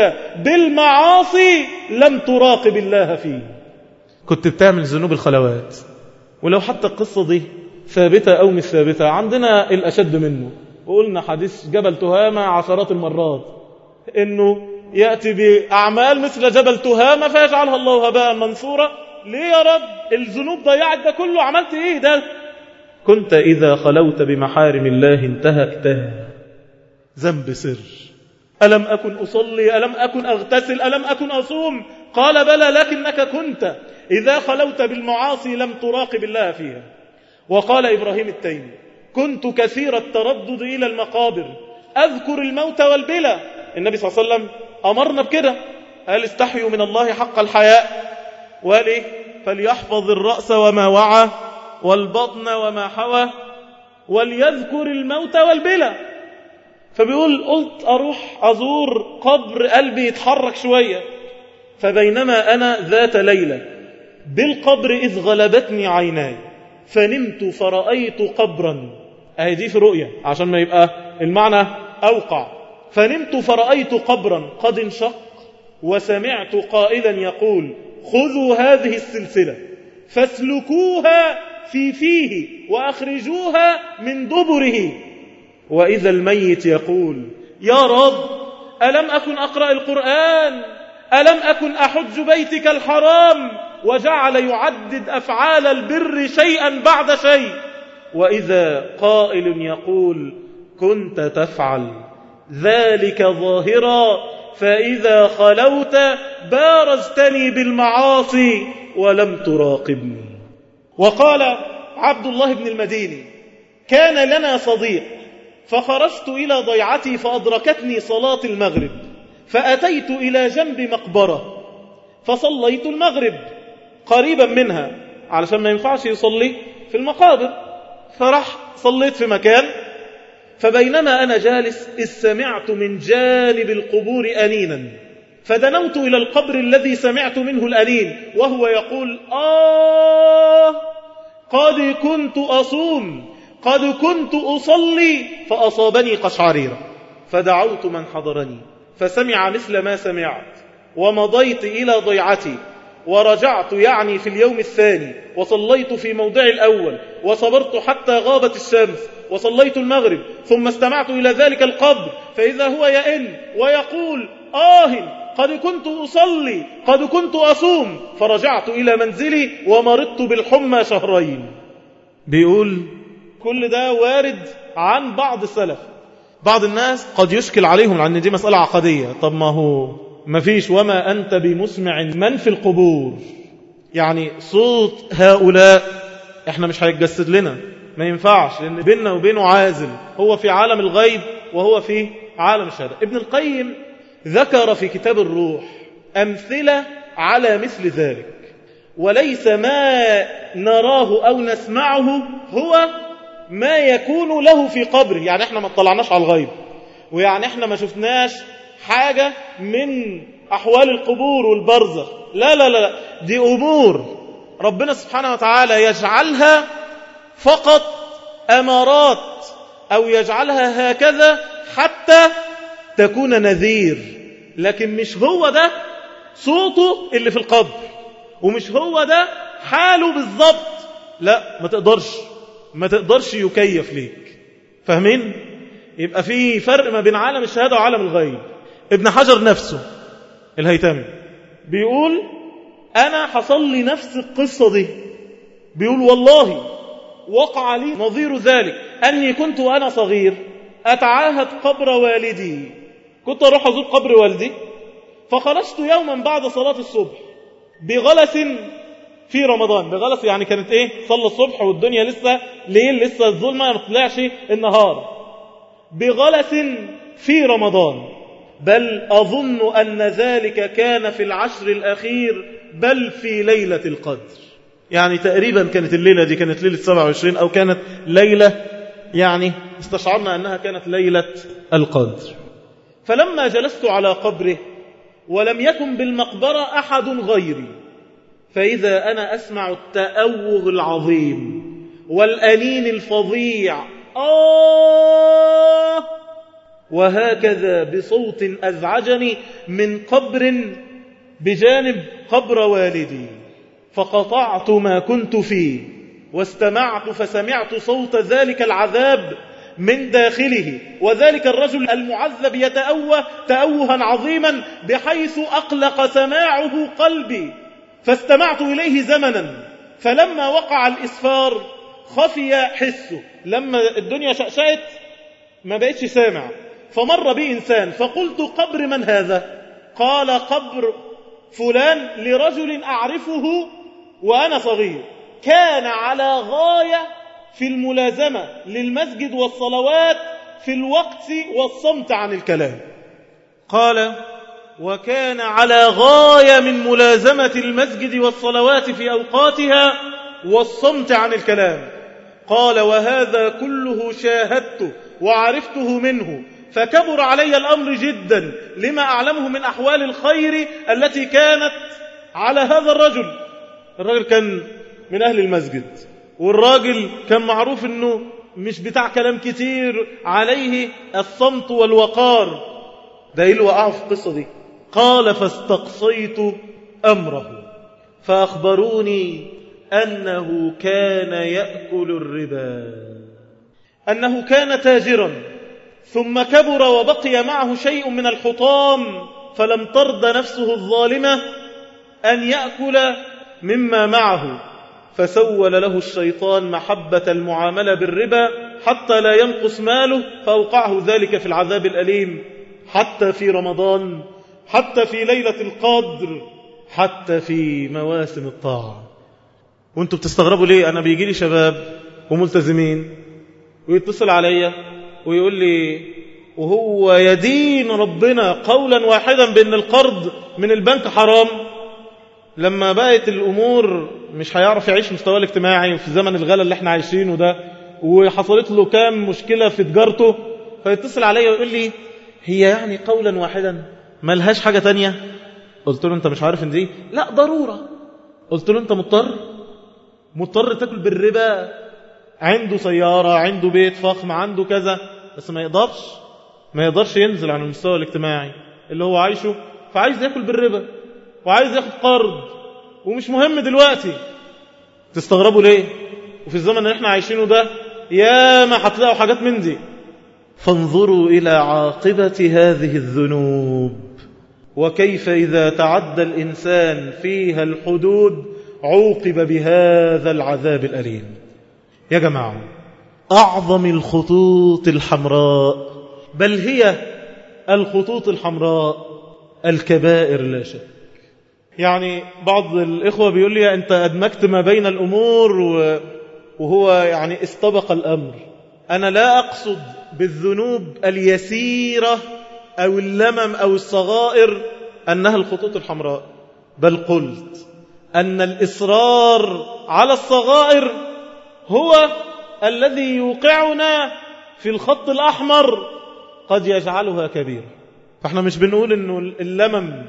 بالمعاصي لم تراقب الله فيه كنت بتعمل ذنوب الخلوات ولو حتى القصة دي ثابتة أو مش ثابتة عندنا الأشد منه وقلنا حديث جبل تهامة عشرات المرات إنه يأتي بأعمال مثل جبل تهامة فيجعلها الله هباء منصورا ليه يا رب الذنوب ضيعت ده كله عملت إيه ده كنت إذا خلوت بمحارم الله انتهكتها ذنب سر ألم أكن أصلي ألم أكن أغتسل ألم أكن أصوم قال بلى لكنك كنت إذا خلوت بالمعاصي لم تراقب الله فيها وقال إبراهيم التيمي كنت كثير التردد إلى المقابر أذكر الموت والبلى النبي صلى الله عليه وسلم أمرنا بكده قال استحيوا من الله حق الحياء وقال إيه فليحفظ الرأس وما وعى والبطن وما حوى وليذكر الموت والبلى فبيقول قلت أروح أزور قبر قلبي يتحرك شوية فبينما أنا ذات ليلة بالقبر إذ غلبتني عيناي فنمت فرأيت قبرا أهي دي في رؤية عشان ما يبقى المعنى أوقع فنمت فرأيت قبرا قد انشق وسمعت قائلا يقول خذوا هذه السلسلة فاسلكوها في فيه وأخرجوها من دبره وإذا الميت يقول يا رب ألم أكن أقرأ القرآن ألم أكن أحج بيتك الحرام وجعل يعدد أفعال البر شيئا بعد شيء وإذا قائل يقول كنت تفعل ذلك ظاهرا فإذا خلوت بارزتني بالمعاصي ولم تراقبني وقال عبد الله بن المديني كان لنا صديق فخرجت إلى ضيعتي فأدركتني صلاة المغرب فأتيت إلى جنب مقبرة فصليت المغرب قريبا منها علشان ما ينفعش يصلي في المقابر فراح صليت في مكان فبينما أنا جالس إذ سمعت من جانب القبور أنينا فدنوت إلى القبر الذي سمعت منه الأنين وهو يقول آه قد كنت أصوم قد كنت أصلي فأصابني قشعريرة فدعوت من حضرني فسمع مثل ما سمعت ومضيت إلى ضيعتي ورجعت يعني في اليوم الثاني وصليت في موضع الأول وصبرت حتى غابت الشمس وصليت المغرب ثم استمعت إلى ذلك القبر فإذا هو يئن ويقول آه قد كنت أصلي قد كنت أصوم فرجعت إلى منزلي ومرضت بالحمى شهرين بيقول كل ده وارد عن بعض السلف بعض الناس قد يشكل عليهم لأن دي مسألة عقدية طب ما هو ما فيش وما أنت بمسمع من في القبور يعني صوت هؤلاء احنا مش هيتجسد لنا ما ينفعش لأن بيننا وبينه عازل هو في عالم الغيب وهو في عالم الشهادة ابن القيم ذكر في كتاب الروح أمثلة على مثل ذلك وليس ما نراه أو نسمعه هو ما يكون له في قبره يعني احنا ما اطلعناش على الغيب ويعني احنا ما شفناش حاجة من أحوال القبور والبرزخ لا لا لا دي أمور ربنا سبحانه وتعالى يجعلها فقط أمارات أو يجعلها هكذا حتى تكون نذير لكن مش هو ده صوته اللي في القبر ومش هو ده حاله بالظبط لا ما تقدرش ما تقدرش يكيف ليك فاهمين يبقى في فرق ما بين عالم الشهادة وعالم الغيب ابن حجر نفسه الهيتمي بيقول أنا حصل لي نفس القصة دي بيقول والله وقع لي نظير ذلك أني كنت وأنا صغير أتعاهد قبر والدي كنت أروح أزور قبر والدي فخرجت يوما بعد صلاة الصبح بغلس في رمضان بغلس يعني كانت ايه صلى الصبح والدنيا لسه ليل لسه الظلمة ما طلعش النهار بغلس في رمضان بل أظن أن ذلك كان في العشر الأخير بل في ليلة القدر يعني تقريبا كانت الليلة دي كانت ليلة 27 أو كانت ليلة يعني استشعرنا أنها كانت ليلة القدر فلما جلست على قبره ولم يكن بالمقبرة أحد غيري فإذا أنا أسمع التأوغ العظيم والأنين الفظيع آه وهكذا بصوت أزعجني من قبر بجانب قبر والدي فقطعت ما كنت فيه واستمعت فسمعت صوت ذلك العذاب من داخله وذلك الرجل المعذب يتأوه تأوها عظيما بحيث أقلق سماعه قلبي فاستمعت إليه زمنا فلما وقع الإسفار خفي حسه لما الدنيا شأشأت ما بقتش سامع فمر بي إنسان فقلت قبر من هذا قال قبر فلان لرجل أعرفه وأنا صغير كان على غاية في الملازمة للمسجد والصلوات في الوقت والصمت عن الكلام قال وكان على غاية من ملازمة المسجد والصلوات في أوقاتها والصمت عن الكلام قال وهذا كله شاهدته وعرفته منه فكبر علي الأمر جدا لما أعلمه من أحوال الخير التي كانت على هذا الرجل الرجل كان من أهل المسجد والراجل كان معروف أنه مش بتاع كلام كتير عليه الصمت والوقار ده إيه اللي وقعه في القصة دي قال فاستقصيت أمره فأخبروني أنه كان يأكل الربا أنه كان تاجرا ثم كبر وبقي معه شيء من الحطام فلم ترد نفسه الظالمة أن يأكل مما معه فسول له الشيطان محبة المعاملة بالربا حتى لا ينقص ماله فأوقعه ذلك في العذاب الأليم حتى في رمضان حتى في ليلة القدر حتى في مواسم الطاعة وانتوا بتستغربوا ليه أنا بيجي لي شباب وملتزمين ويتصل عليا ويقول لي وهو يدين ربنا قولا واحدا بأن القرض من البنك حرام لما بقت الأمور مش هيعرف يعيش مستواه الاجتماعي في زمن الغلا اللي احنا عايشينه ده وحصلت له كام مشكلة في تجارته فيتصل عليا ويقول لي هي يعني قولا واحدا ملهاش حاجة تانية قلت له انت مش عارف ان دي لا ضرورة قلت له انت مضطر مضطر تاكل بالربا عنده سيارة عنده بيت فخم عنده كذا بس ما يقدرش ما يقدرش ينزل عن المستوى الاجتماعي اللي هو عايشه فعايز ياكل بالربا وعايز ياخد قرض ومش مهم دلوقتي تستغربوا ليه وفي الزمن اللي احنا عايشينه ده يا ما هتلاقوا حاجات من دي فانظروا إلى عاقبة هذه الذنوب وكيف إذا تعدى الإنسان فيها الحدود عوقب بهذا العذاب الأليم يا جماعة أعظم الخطوط الحمراء بل هي الخطوط الحمراء الكبائر لا شك يعني بعض الإخوة بيقول لي أنت أدمجت ما بين الأمور وهو يعني استبق الأمر أنا لا أقصد بالذنوب اليسيرة أو اللمم أو الصغائر أنها الخطوط الحمراء بل قلت أن الإصرار على الصغائر هو الذي يوقعنا في الخط الأحمر قد يجعلها كبيرة فاحنا مش بنقول أنه اللمم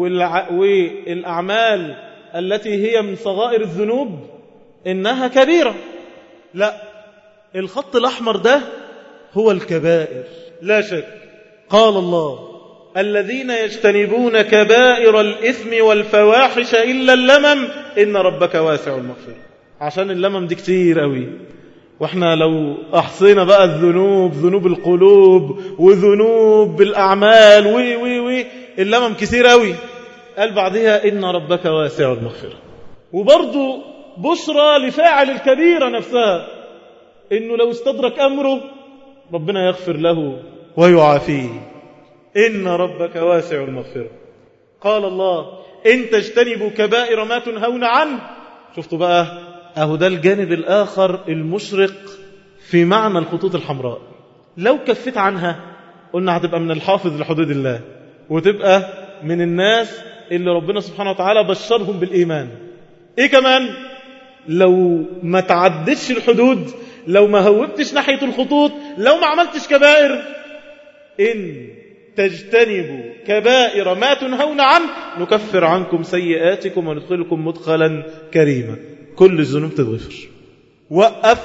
والأعمال التي هي من صغائر الذنوب إنها كبيرة لا الخط الأحمر ده هو الكبائر لا شك قال الله الذين يجتنبون كبائر الإثم والفواحش إلا اللمم إن ربك واسع المغفرة عشان اللمم دي كتير قوي واحنا لو أحصينا بقى الذنوب ذنوب القلوب وذنوب الأعمال وي وي وي اللمم كتير قوي قال بعدها إن ربك واسع المغفرة وبرضو بشرى لفاعل الكبيرة نفسها إنه لو استدرك أمره ربنا يغفر له ويعافيه إن ربك واسع المغفرة قال الله إن تجتنبوا كبائر ما تنهون عنه شفتوا بقى أهو ده الجانب الآخر المشرق في معنى الخطوط الحمراء لو كفت عنها قلنا هتبقى من الحافظ لحدود الله وتبقى من الناس اللي ربنا سبحانه وتعالى بشرهم بالإيمان إيه كمان لو ما تعدتش الحدود لو ما هوبتش ناحية الخطوط لو ما عملتش كبائر إن تجتنبوا كبائر ما تنهون عنه نكفر عنكم سيئاتكم وندخلكم مدخلا كريما كل الذنوب تتغفر وقف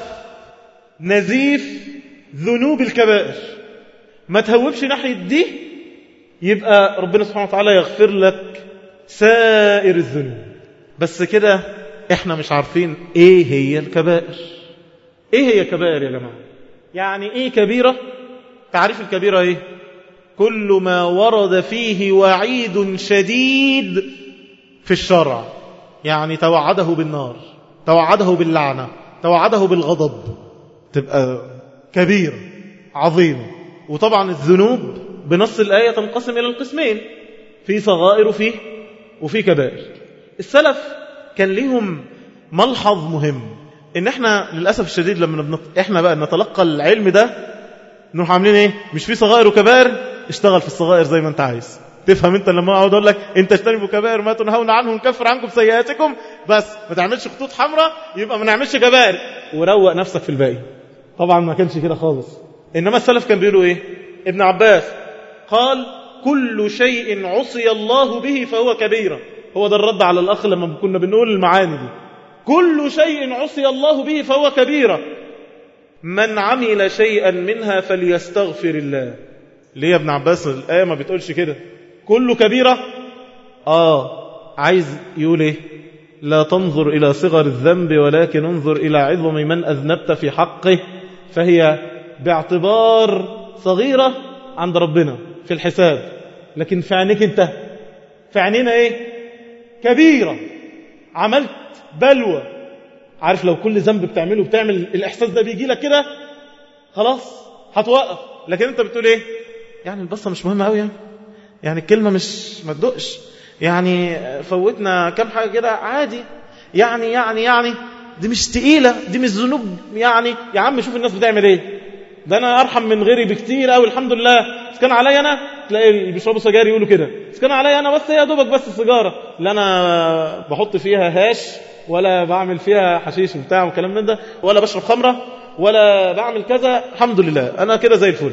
نزيف ذنوب الكبائر ما تهوبش ناحية دي يبقى ربنا سبحانه وتعالى يغفر لك سائر الذنوب بس كده احنا مش عارفين ايه هي الكبائر ايه هي كبائر يا جماعة يعني ايه كبيرة تعريف الكبيرة ايه كل ما ورد فيه وعيد شديد في الشرع يعني توعده بالنار توعده باللعنة توعده بالغضب تبقى كبيرة عظيمة وطبعا الذنوب بنص الآية تنقسم إلى القسمين في صغائر وفي وفي كبائر السلف كان لهم ملحظ مهم ان احنا للأسف الشديد لما بنط... احنا بقى نتلقى العلم ده نروح عاملين ايه مش في صغائر وكبائر اشتغل في الصغائر زي ما انت عايز تفهم انت لما اقعد اقول لك انت اجتنبوا كبائر ما تنهون عنه نكفر عنكم سيئاتكم بس ما تعملش خطوط حمراء يبقى ما نعملش كبائر وروق نفسك في الباقي طبعا ما كانش كده خالص انما السلف كان بيقولوا ايه ابن عباس قال كل شيء عصي الله به فهو كبيرة هو ده الرد على الأخ لما كنا بنقول المعاني دي كل شيء عصي الله به فهو كبيرة من عمل شيئا منها فليستغفر الله ليه يا ابن عباس الآية ما بتقولش كده كله كبيرة آه عايز يقول ايه لا تنظر إلى صغر الذنب ولكن انظر إلى عظم من أذنبت في حقه فهي باعتبار صغيرة عند ربنا في الحساب لكن في عينيك انت في عينينا ايه كبيرة عملت بلوى عارف لو كل ذنب بتعمله بتعمل الإحساس ده بيجي لك كده خلاص هتوقف لكن انت بتقول ايه يعني البصة مش مهمة قوي يعني يعني الكلمة مش ما تدقش يعني فوتنا كم حاجة كده عادي يعني يعني يعني دي مش تقيلة دي مش ذنوب يعني يا عم شوف الناس بتعمل ايه ده انا ارحم من غيري بكتير قوي الحمد لله بس كان عليا انا تلاقي اللي بيشربوا سجاير يقولوا كده بس كان عليا انا بس يا دوبك بس السيجاره لا انا بحط فيها هاش ولا بعمل فيها حشيش وبتاع وكلام من ده ولا بشرب خمره ولا بعمل كذا الحمد لله انا كده زي الفل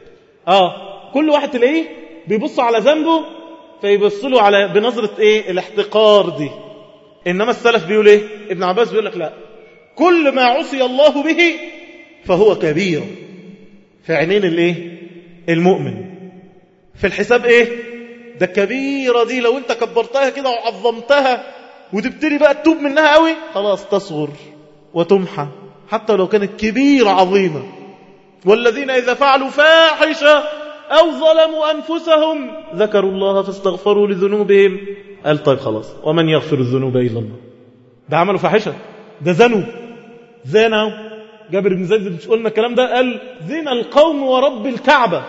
اه كل واحد تلاقيه بيبص على ذنبه فيبص له على بنظره ايه الاحتقار دي انما السلف بيقول ايه ابن عباس بيقول لك لا كل ما عصي الله به فهو كبير في عينين الايه المؤمن في الحساب ايه ده الكبيرة دي لو انت كبرتها كده وعظمتها وتبتدي بقى تتوب منها قوي خلاص تصغر وتمحى حتى لو كانت كبيرة عظيمة والذين إذا فعلوا فاحشة أو ظلموا أنفسهم ذكروا الله فاستغفروا لذنوبهم قال طيب خلاص ومن يغفر الذنوب إلا الله ده عملوا فاحشة ده زنوا زنوا جابر بن زيد مش قلنا الكلام ده قال زنا القوم ورب الكعبة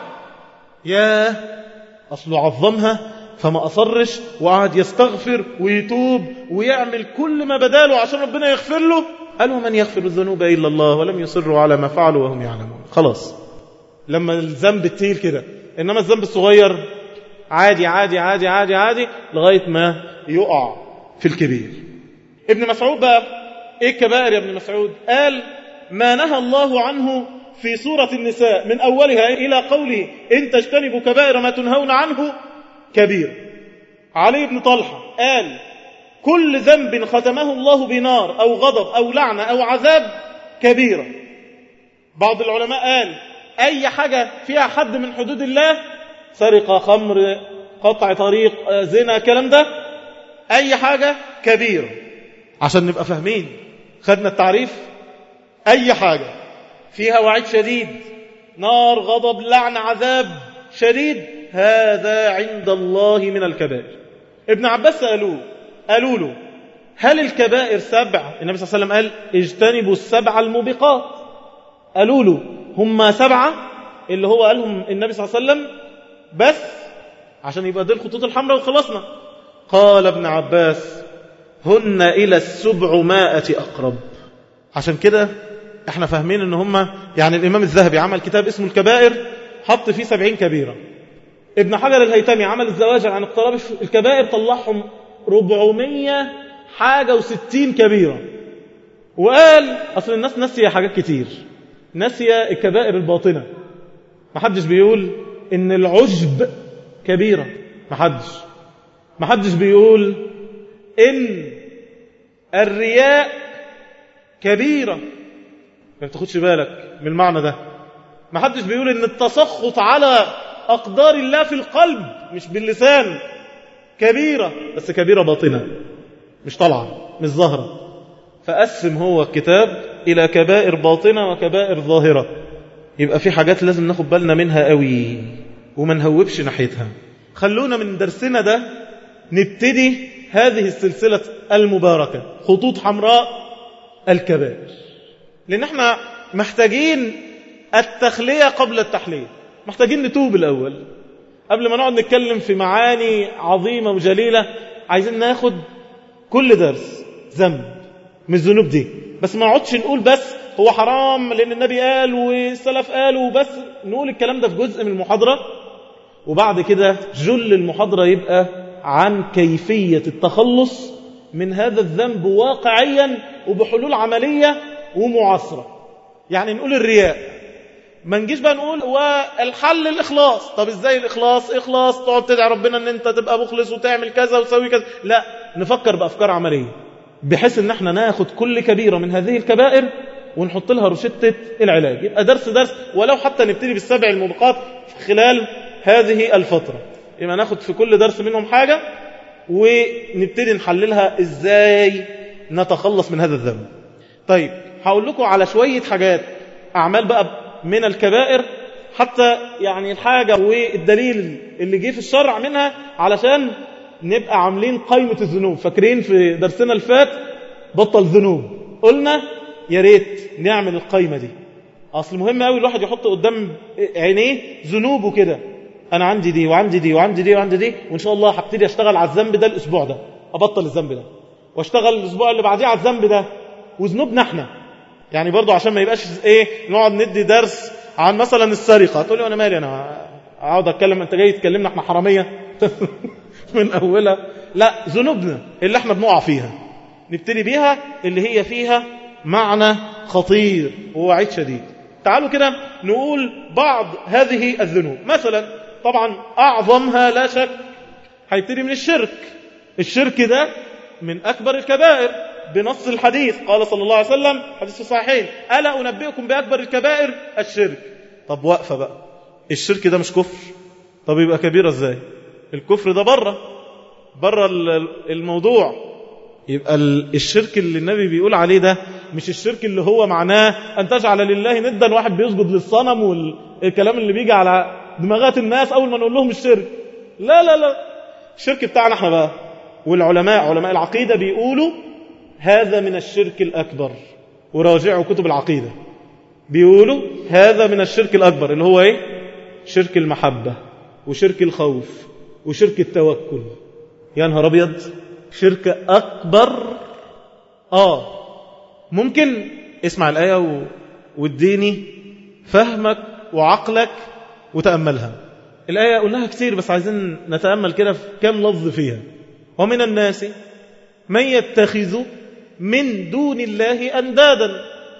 يا أصله عظمها فما أصرش وقعد يستغفر ويتوب ويعمل كل ما بداله عشان ربنا يغفر له قال ومن يغفر الذنوب إلا الله ولم يصروا على ما فعلوا وهم يعلمون خلاص لما الذنب التقيل كده إنما الذنب الصغير عادي عادي عادي عادي عادي لغاية ما يقع في الكبير ابن مسعود بقى ايه الكبائر يا ابن مسعود قال ما نهى الله عنه في سورة النساء من أولها إلى قوله إن تجتنبوا كبائر ما تنهون عنه كبير علي بن طلحة قال كل ذنب ختمه الله بنار أو غضب أو لعنة أو عذاب كبيرة بعض العلماء قال أي حاجة فيها حد من حدود الله سرقة خمر قطع طريق زنا كلام ده أي حاجة كبيرة عشان نبقى فاهمين خدنا التعريف أي حاجة فيها وعيد شديد نار غضب لعن عذاب شديد هذا عند الله من الكبائر ابن عباس قالوا قالوا له هل الكبائر سبع النبي صلى الله عليه وسلم قال اجتنبوا السبع الموبقات قالوا له هم سبعة اللي هو قالهم النبي صلى الله عليه وسلم بس عشان يبقى دي الخطوط الحمراء وخلصنا قال ابن عباس هن إلى السبعمائة أقرب عشان كده احنا فاهمين ان هم يعني الإمام الذهبي عمل كتاب اسمه الكبائر حط فيه سبعين كبيرة ابن حجر الهيتمي عمل الزواجر عن اقتراب الكبائر طلعهم ربعمية حاجة وستين كبيرة وقال أصل الناس نسي حاجات كتير نسي الكبائر الباطنة محدش بيقول إن العجب كبيرة محدش محدش بيقول إن الرياء كبيرة ما تاخدش بالك من المعنى ده محدش بيقول إن التسخط على أقدار الله في القلب مش باللسان كبيرة بس كبيرة باطنة مش طالعة مش ظاهرة فقسم هو الكتاب إلى كبائر باطنة وكبائر ظاهرة يبقى في حاجات لازم ناخد بالنا منها قوي وما نهوبش ناحيتها خلونا من درسنا ده نبتدي هذه السلسلة المباركة خطوط حمراء الكبائر لأن احنا محتاجين التخلية قبل التحلية محتاجين نتوب الأول قبل ما نقعد نتكلم في معاني عظيمة وجليلة عايزين ناخد كل درس ذنب من الذنوب دي بس ما نقعدش نقول بس هو حرام لأن النبي قال والسلف قالوا بس نقول الكلام ده في جزء من المحاضرة وبعد كده جل المحاضرة يبقى عن كيفية التخلص من هذا الذنب واقعيا وبحلول عملية ومعاصرة يعني نقول الرياء ما نجيش بقى نقول والحل الإخلاص طب إزاي الإخلاص إخلاص تقعد تدعي ربنا أن أنت تبقى مخلص وتعمل كذا وتسوي كذا لا نفكر بأفكار عملية بحيث أن احنا ناخد كل كبيرة من هذه الكبائر ونحط لها روشتة العلاج يبقى درس درس ولو حتى نبتدي بالسبع الموبقات خلال هذه الفترة يبقى ناخد في كل درس منهم حاجة ونبتدي نحللها إزاي نتخلص من هذا الذنب طيب هقول لكم على شوية حاجات أعمال بقى من الكبائر حتى يعني الحاجة والدليل اللي جه في الشرع منها علشان نبقى عاملين قائمة الذنوب فاكرين في درسنا الفات بطل ذنوب قلنا يا ريت نعمل القائمة دي أصل مهم قوي الواحد يحط قدام عينيه ذنوبه كده أنا عندي دي وعندي دي وعندي دي وعندي دي وإن شاء الله هبتدي أشتغل على الذنب ده الأسبوع ده أبطل الذنب ده واشتغل الأسبوع اللي بعديه على الذنب ده وذنوبنا احنا يعني برضو عشان ما يبقاش ايه نقعد ندي درس عن مثلا السرقة تقول لي وانا مالي انا اقعد اتكلم انت جاي تكلمنا احنا حرامية من اولها لا ذنوبنا اللي احنا بنقع فيها نبتدي بيها اللي هي فيها معنى خطير ووعيد شديد تعالوا كده نقول بعض هذه الذنوب مثلا طبعا اعظمها لا شك هيبتدي من الشرك الشرك ده من اكبر الكبائر بنص الحديث قال صلى الله عليه وسلم حديث الصحيحين ألا أنبئكم بأكبر الكبائر الشرك طب واقفة بقى الشرك ده مش كفر طب يبقى كبيرة ازاي الكفر ده بره بره الموضوع يبقى الشرك اللي النبي بيقول عليه ده مش الشرك اللي هو معناه أن تجعل لله ندا واحد بيسجد للصنم والكلام اللي بيجي على دماغات الناس أول ما نقول لهم الشرك لا لا لا الشرك بتاعنا احنا بقى والعلماء علماء العقيدة بيقولوا هذا من الشرك الأكبر وراجعوا كتب العقيدة بيقولوا هذا من الشرك الأكبر اللي هو إيه شرك المحبة وشرك الخوف وشرك التوكل يا نهار أبيض شرك أكبر آه ممكن اسمع الآية و... واديني فهمك وعقلك وتأملها الآية قلناها كتير بس عايزين نتأمل كده في كم لفظ فيها ومن الناس من يتخذ من دون الله أندادا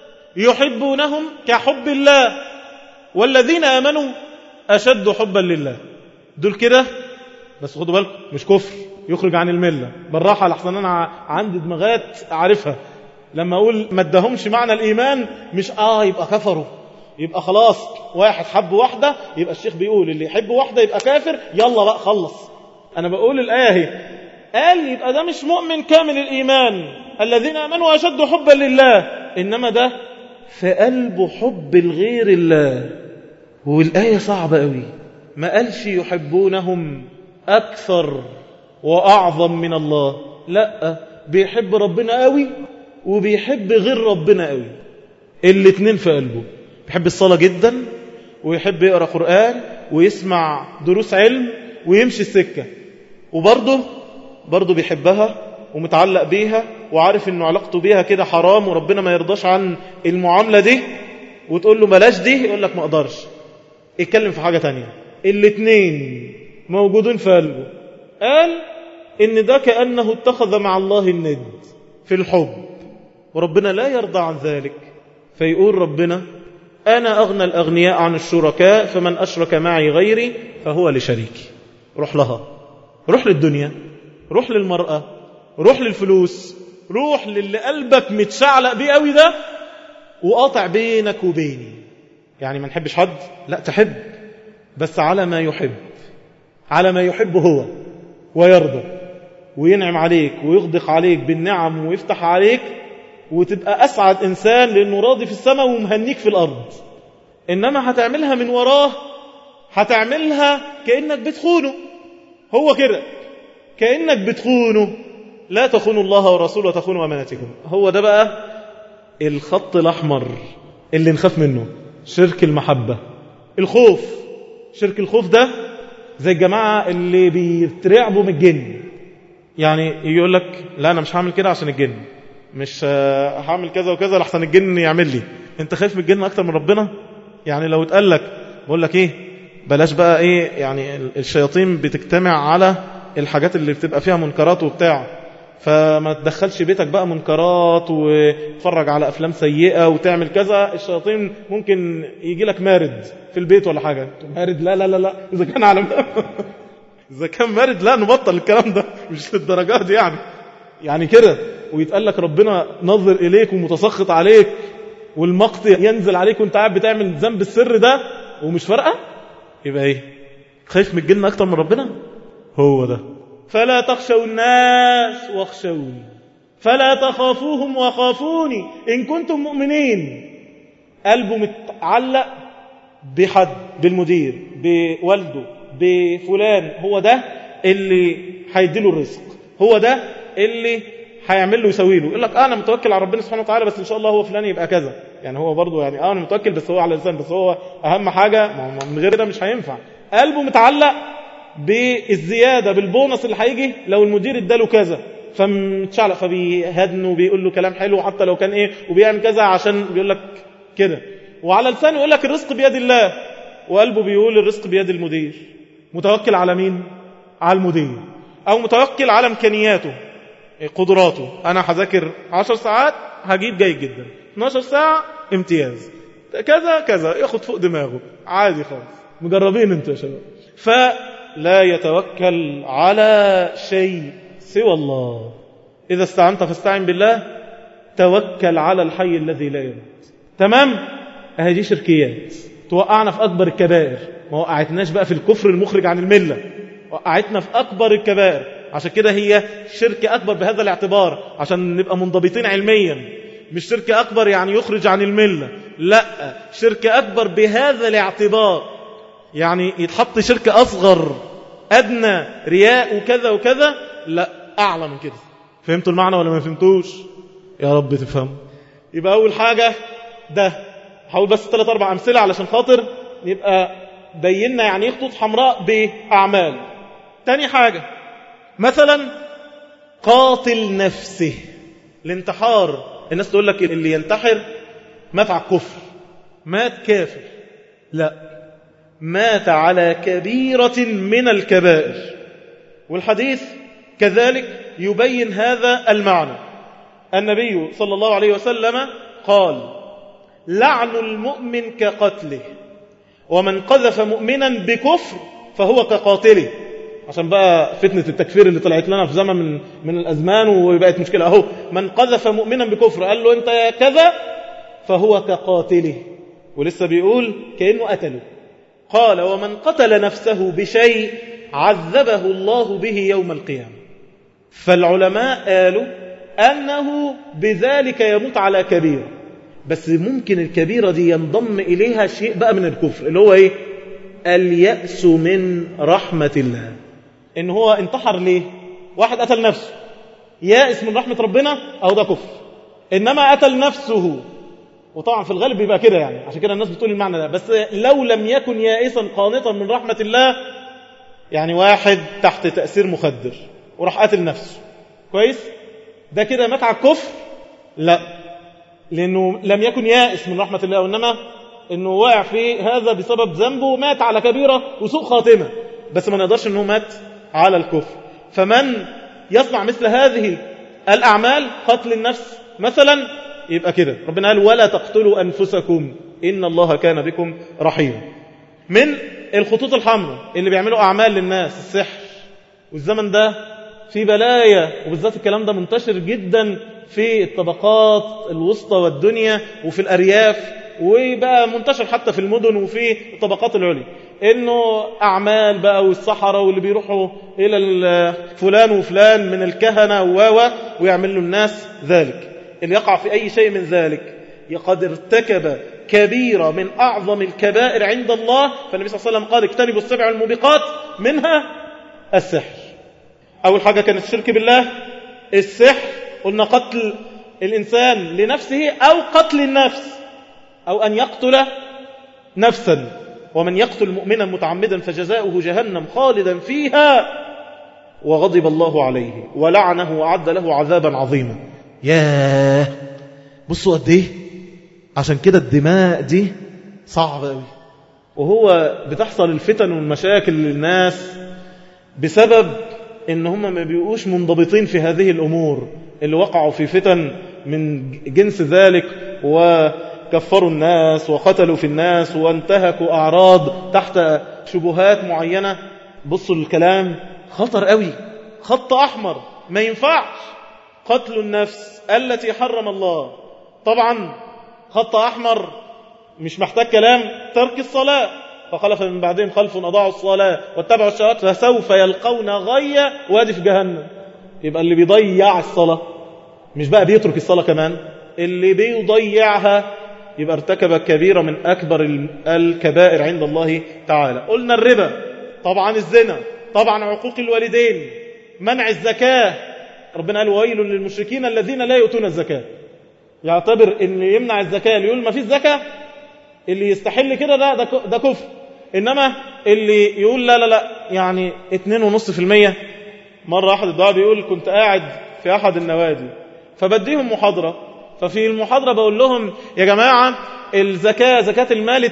يحبونهم كحب الله والذين آمنوا أشد حبا لله دول كده بس خدوا بالكم مش كفر يخرج عن الملة بالراحة لحسن أنا عندي دماغات أعرفها لما أقول ما ادهمش معنى الإيمان مش آه يبقى كفروا يبقى خلاص واحد حب واحدة يبقى الشيخ بيقول اللي يحب واحدة يبقى كافر يلا بقى خلص أنا بقول الآية هي قال يبقى ده مش مؤمن كامل الإيمان الذين آمنوا أشد حبا لله إنما ده في قلبه حب الغير الله والآية صعبة قوي ما قالش يحبونهم أكثر وأعظم من الله لا بيحب ربنا قوي وبيحب غير ربنا قوي الاتنين في قلبه بيحب الصلاة جدا ويحب يقرأ قرآن ويسمع دروس علم ويمشي السكة وبرضه برضه بيحبها ومتعلق بيها وعارف انه علاقته بيها كده حرام وربنا ما يرضاش عن المعاملة دي وتقول له بلاش دي يقول لك ما اقدرش اتكلم في حاجة تانية الاتنين موجودين في قلبه قال ان ده كأنه اتخذ مع الله الند في الحب وربنا لا يرضى عن ذلك فيقول ربنا أنا أغنى الأغنياء عن الشركاء فمن أشرك معي غيري فهو لشريكي روح لها روح للدنيا روح للمرأة روح للفلوس روح للي قلبك متشعلق بيه قوي ده وقاطع بينك وبيني يعني ما نحبش حد لا تحب بس على ما يحب على ما يحب هو ويرضى وينعم عليك ويغدق عليك بالنعم ويفتح عليك وتبقى أسعد إنسان لأنه راضي في السماء ومهنيك في الأرض إنما هتعملها من وراه هتعملها كأنك بتخونه هو كده كأنك بتخونه لا تخونوا الله ورسوله وتخونوا أمانتكم هو ده بقى الخط الأحمر اللي نخاف منه شرك المحبة الخوف شرك الخوف ده زي الجماعة اللي بيترعبوا من الجن يعني يقول لك لا أنا مش هعمل كده عشان الجن مش هعمل كذا وكذا لحسن الجن يعمل لي انت خايف من الجن اكتر من ربنا يعني لو اتقال لك بقول لك ايه بلاش بقى ايه يعني الشياطين بتجتمع على الحاجات اللي بتبقى فيها منكرات وبتاع فما تدخلش بيتك بقى منكرات وتتفرج على افلام سيئه وتعمل كذا الشياطين ممكن يجي لك مارد في البيت ولا حاجه مارد لا لا لا لا اذا كان على اذا كان مارد لا نبطل الكلام ده مش للدرجات دي يعني يعني كده ويتقال لك ربنا نظر إليك ومتسخط عليك والمقت ينزل عليك وانت قاعد بتعمل ذنب السر ده ومش فارقه يبقى ايه خايف من الجن اكتر من ربنا هو ده فلا تخشوا الناس واخشوني فلا تخافوهم وخافوني ان كنتم مؤمنين قلبه متعلق بحد بالمدير بوالده بفلان هو ده اللي هيديله الرزق هو ده اللي هيعمل له يسوي له يقول لك آه انا متوكل على ربنا سبحانه وتعالى بس ان شاء الله هو فلان يبقى كذا يعني هو برضه يعني اه انا متوكل بس هو على لسان بس هو اهم حاجه من غير ده مش هينفع قلبه متعلق بالزياده بالبونص اللي هيجي لو المدير اداله كذا فمتشعلق فبيهدن وبيقول له كلام حلو حتى لو كان ايه وبيعمل كذا عشان بيقول لك كده وعلى لسانه يقول لك الرزق بيد الله وقلبه بيقول الرزق بيد المدير متوكل على مين على المدير او متوكل على امكانياته قدراته انا هذاكر 10 ساعات هجيب جيد جدا 12 ساعه امتياز كذا كذا ياخد فوق دماغه عادي خالص مجربين انتوا يا شباب فلا يتوكل على شيء سوى الله اذا استعنت فاستعن بالله توكل على الحي الذي لا يموت تمام اهي دي شركيات توقعنا في اكبر الكبائر ما وقعتناش بقى في الكفر المخرج عن المله وقعتنا في اكبر الكبائر عشان كده هي شرك أكبر بهذا الاعتبار عشان نبقى منضبطين علميا مش شرك أكبر يعني يخرج عن الملة لا شرك أكبر بهذا الاعتبار يعني يتحط شرك أصغر أدنى رياء وكذا وكذا لا أعلى من كده فهمتوا المعنى ولا ما فهمتوش يا رب تفهم يبقى أول حاجة ده حاول بس ثلاث أربع أمثلة علشان خاطر يبقى بينا يعني خطوط حمراء بأعمال تاني حاجة مثلا قاتل نفسه الانتحار الناس تقول لك اللي ينتحر مات على الكفر مات كافر لا مات على كبيرة من الكبائر والحديث كذلك يبين هذا المعنى النبي صلى الله عليه وسلم قال لعن المؤمن كقتله ومن قذف مؤمنا بكفر فهو كقاتله عشان بقى فتنة التكفير اللي طلعت لنا في زمن من, من الأزمان وبقت مشكلة أهو من قذف مؤمنا بكفر قال له أنت يا كذا فهو كقاتله ولسه بيقول كأنه قتله قال ومن قتل نفسه بشيء عذبه الله به يوم القيامة فالعلماء قالوا أنه بذلك يموت على كبيرة بس ممكن الكبيرة دي ينضم إليها شيء بقى من الكفر اللي هو إيه اليأس من رحمة الله إن هو انتحر ليه واحد قتل نفسه يائس من رحمة ربنا أو ده كفر إنما قتل نفسه وطبعا في الغالب بيبقى كده يعني عشان كده الناس بتقول المعنى ده بس لو لم يكن يائسا قانطا من رحمة الله يعني واحد تحت تأثير مخدر وراح قتل نفسه كويس ده كده مات على الكفر لا لأنه لم يكن يائس من رحمة الله وإنما أنه واقع في هذا بسبب ذنبه ومات على كبيرة وسوء خاتمة بس ما نقدرش أنه مات على الكفر فمن يصنع مثل هذه الأعمال قتل النفس مثلا يبقى كده ربنا قال ولا تقتلوا أنفسكم إن الله كان بكم رحيما من الخطوط الحمراء اللي بيعملوا أعمال للناس السحر والزمن ده في بلايا وبالذات الكلام ده منتشر جدا في الطبقات الوسطى والدنيا وفي الأرياف وبقى منتشر حتى في المدن وفي الطبقات العليا انه اعمال بقى والسحرة واللي بيروحوا الى فلان وفلان من الكهنة و ويعمل له الناس ذلك اللي يقع في اي شيء من ذلك قد ارتكب كبيرة من أعظم الكبائر عند الله فالنبي صلى الله عليه وسلم قال اجتنبوا السبع الموبقات منها السحر أول حاجة كان الشرك بالله السحر قلنا قتل الإنسان لنفسه أو قتل النفس أو أن يقتل نفسا ومن يقتل مؤمنا متعمدا فجزاؤه جهنم خالدا فيها وغضب الله عليه ولعنه وأعد له عذابا عظيما ياه بصوا قد ايه عشان كده الدماء دي صعبة قوي وهو بتحصل الفتن والمشاكل للناس بسبب ان هم ما بيبقوش منضبطين في هذه الامور اللي وقعوا في فتن من جنس ذلك وكفروا الناس وقتلوا في الناس وانتهكوا اعراض تحت شبهات معينة بصوا الكلام خطر قوي خط احمر ما ينفعش قتل النفس التي حرم الله طبعا خط أحمر مش محتاج كلام ترك الصلاة فخلف من بعدهم خلف أضاعوا الصلاة واتبعوا الشهوات فسوف يلقون غية وادي في جهنم يبقى اللي بيضيع الصلاة مش بقى بيترك الصلاة كمان اللي بيضيعها يبقى ارتكب كبيرة من أكبر الكبائر عند الله تعالى قلنا الربا طبعا الزنا طبعا عقوق الوالدين منع الزكاة ربنا قال ويل للمشركين الذين لا يؤتون الزكاة يعتبر ان يمنع الزكاة اللي يقول ما فيش زكاة اللي يستحل كده ده ده كفر انما اللي يقول لا لا لا يعني 2.5% مرة احد الدعاء بيقول كنت قاعد في احد النوادي فبديهم محاضرة ففي المحاضرة بقول لهم يا جماعة الزكاة زكاة المال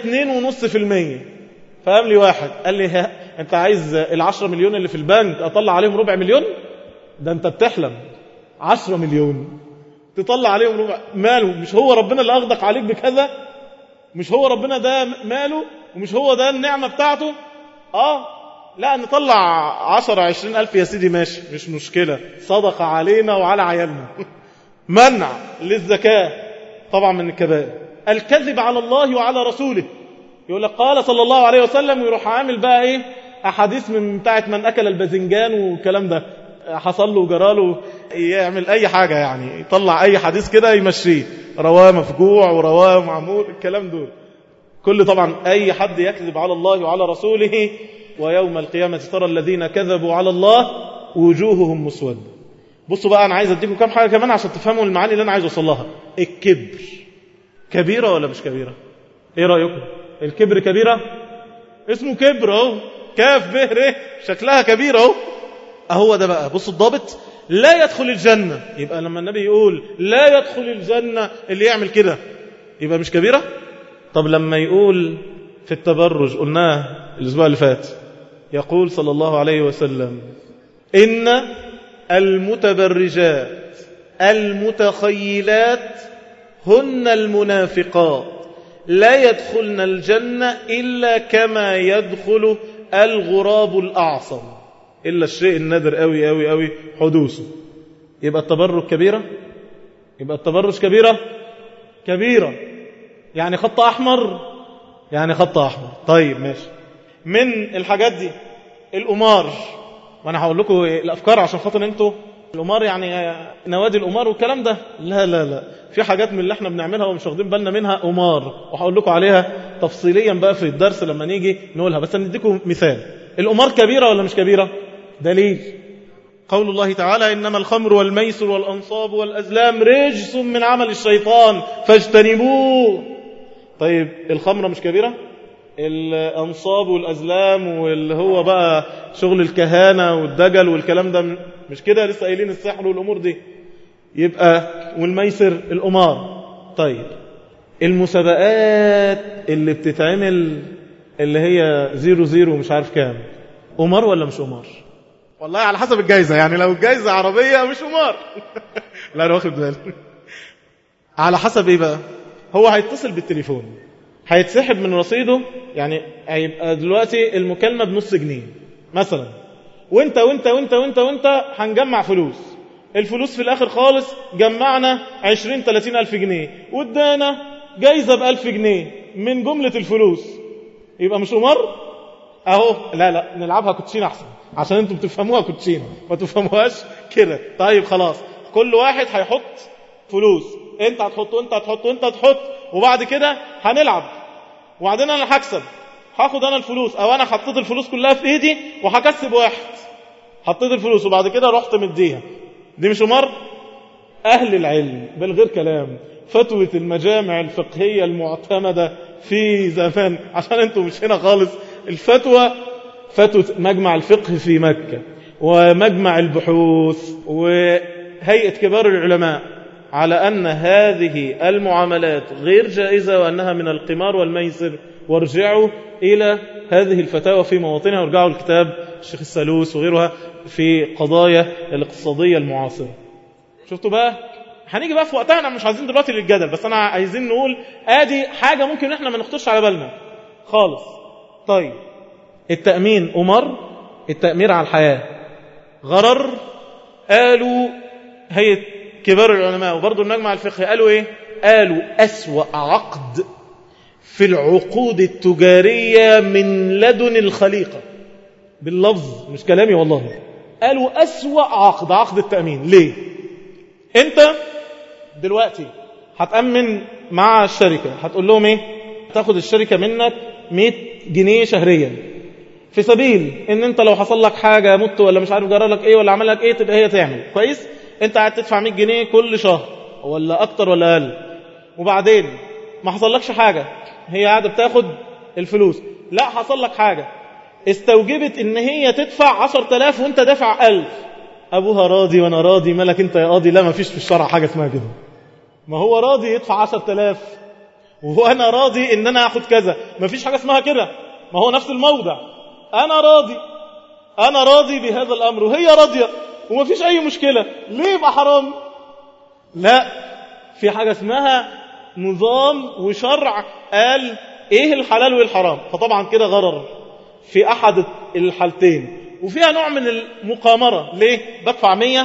2.5% فقام لي واحد قال لي انت عايز العشرة مليون اللي في البنك اطلع عليهم ربع مليون ده انت بتحلم عشرة مليون تطلع عليهم ربع ماله مش هو ربنا اللي أغدق عليك بكذا مش هو ربنا ده ماله ومش هو ده النعمة بتاعته آه لا نطلع عشرة عشرين ألف يا سيدي ماشي مش مشكلة صدق علينا وعلى عيالنا منع للزكاة طبعا من الكبائر الكذب على الله وعلى رسوله يقول لك قال صلى الله عليه وسلم ويروح عامل بقى ايه احاديث من بتاعه من اكل الباذنجان والكلام ده حصل له وجراله يعمل اي حاجة يعني يطلع اي حديث كده يمشيه رواه مفجوع ورواه معمول الكلام دول كل طبعا اي حد يكذب على الله وعلى رسوله ويوم القيامة ترى الذين كذبوا على الله وجوههم مسودة بصوا بقى انا عايز اديكم كام حاجة كمان عشان تفهموا المعاني اللي انا عايز اوصلها الكبر كبيرة ولا مش كبيرة ايه رأيكم الكبر كبيرة اسمه كبر اهو كاف به ر شكلها كبيرة اهو اهو ده بقى بصوا الضابط لا يدخل الجنة يبقى لما النبي يقول لا يدخل الجنة اللي يعمل كده يبقى مش كبيرة طب لما يقول في التبرج قلناه الأسبوع اللي فات يقول صلى الله عليه وسلم إن المتبرجات المتخيلات هن المنافقات لا يدخلن الجنة إلا كما يدخل الغراب الأعصم إلا الشيء النادر قوي قوي قوي حدوثه يبقى التبرج كبيرة يبقى التبرج كبيرة كبيرة يعني خط أحمر يعني خط أحمر طيب ماشي من الحاجات دي الأمار وأنا هقول لكم الأفكار عشان خاطر أنتوا الأمار يعني نوادي الأمار والكلام ده لا لا لا في حاجات من اللي احنا بنعملها ومش واخدين بالنا منها أمار وهقول لكم عليها تفصيليا بقى في الدرس لما نيجي نقولها بس نديكم مثال الأمار كبيرة ولا مش كبيرة دليل قول الله تعالى إنما الخمر والميسر والأنصاب والأزلام رجس من عمل الشيطان فاجتنبوه طيب الخمرة مش كبيرة الأنصاب والأزلام واللي هو بقى شغل الكهانة والدجل والكلام ده مش كده لسه قايلين السحر والأمور دي يبقى والميسر القمار طيب المسابقات اللي بتتعمل اللي هي زيرو زيرو مش عارف كام قمار ولا مش قمار والله على حسب الجايزة يعني لو الجايزة عربية مش قمار لا انا واخد بالي على حسب ايه بقى هو هيتصل بالتليفون هيتسحب من رصيده يعني هيبقى دلوقتي المكالمة بنص جنيه مثلا وانت وانت وانت وانت وانت هنجمع فلوس الفلوس في الاخر خالص جمعنا 20 30 الف جنيه وادانا جايزة بألف جنيه من جملة الفلوس يبقى مش قمار اهو لا لا نلعبها كوتشين احسن عشان انتم بتفهموها كوتشين ما تفهموهاش كده طيب خلاص كل واحد هيحط فلوس انت هتحط وانت هتحط وانت هتحط وبعد كده هنلعب وبعدين انا هكسب هاخد انا الفلوس او انا حطيت الفلوس كلها في ايدي وهكسب واحد حطيت الفلوس وبعد كده رحت مديها دي مش قمار اهل العلم بالغير كلام فتوى المجامع الفقهية المعتمدة في زمان عشان انتم مش هنا خالص الفتوى فتوى مجمع الفقه في مكة ومجمع البحوث وهيئة كبار العلماء على أن هذه المعاملات غير جائزة وأنها من القمار والميسر وارجعوا إلى هذه الفتاوى في مواطنها وارجعوا الكتاب الشيخ السلوس وغيرها في قضايا الاقتصادية المعاصرة شفتوا بقى هنيجي بقى في وقتها احنا مش عايزين دلوقتي للجدل بس انا عايزين نقول ادي حاجة ممكن احنا ما نخطرش على بالنا خالص طيب التأمين أمر التأمير على الحياة غرر قالوا هيئة كبار العلماء وبرضه المجمع الفقهي قالوا ايه قالوا أسوأ عقد في العقود التجارية من لدن الخليقة باللفظ مش كلامي والله قالوا أسوأ عقد عقد التأمين ليه انت دلوقتي هتأمن مع الشركة هتقول لهم ايه تاخد الشركة منك 100 جنيه شهريا في سبيل ان انت لو حصل لك حاجة مت ولا مش عارف جرى لك ايه ولا عمل لك ايه تبقى هي تعمل كويس انت قاعد تدفع 100 جنيه كل شهر ولا اكتر ولا اقل وبعدين ما حصلكش حاجة هي قاعدة بتاخد الفلوس لا حصل لك حاجة استوجبت ان هي تدفع 10000 وانت دافع 1000 ابوها راضي وانا راضي مالك انت يا قاضي لا ما فيش في الشرع حاجة اسمها كده ما هو راضي يدفع 10000 وانا راضي ان انا اخد كذا ما فيش حاجة اسمها كده ما هو نفس الموضع انا راضي انا راضي بهذا الامر وهي راضية وما فيش اي مشكلة ليه يبقى حرام لا في حاجة اسمها نظام وشرع قال ايه الحلال وايه الحرام فطبعا كده غرر في احد الحالتين وفيها نوع من المقامرة ليه بدفع مية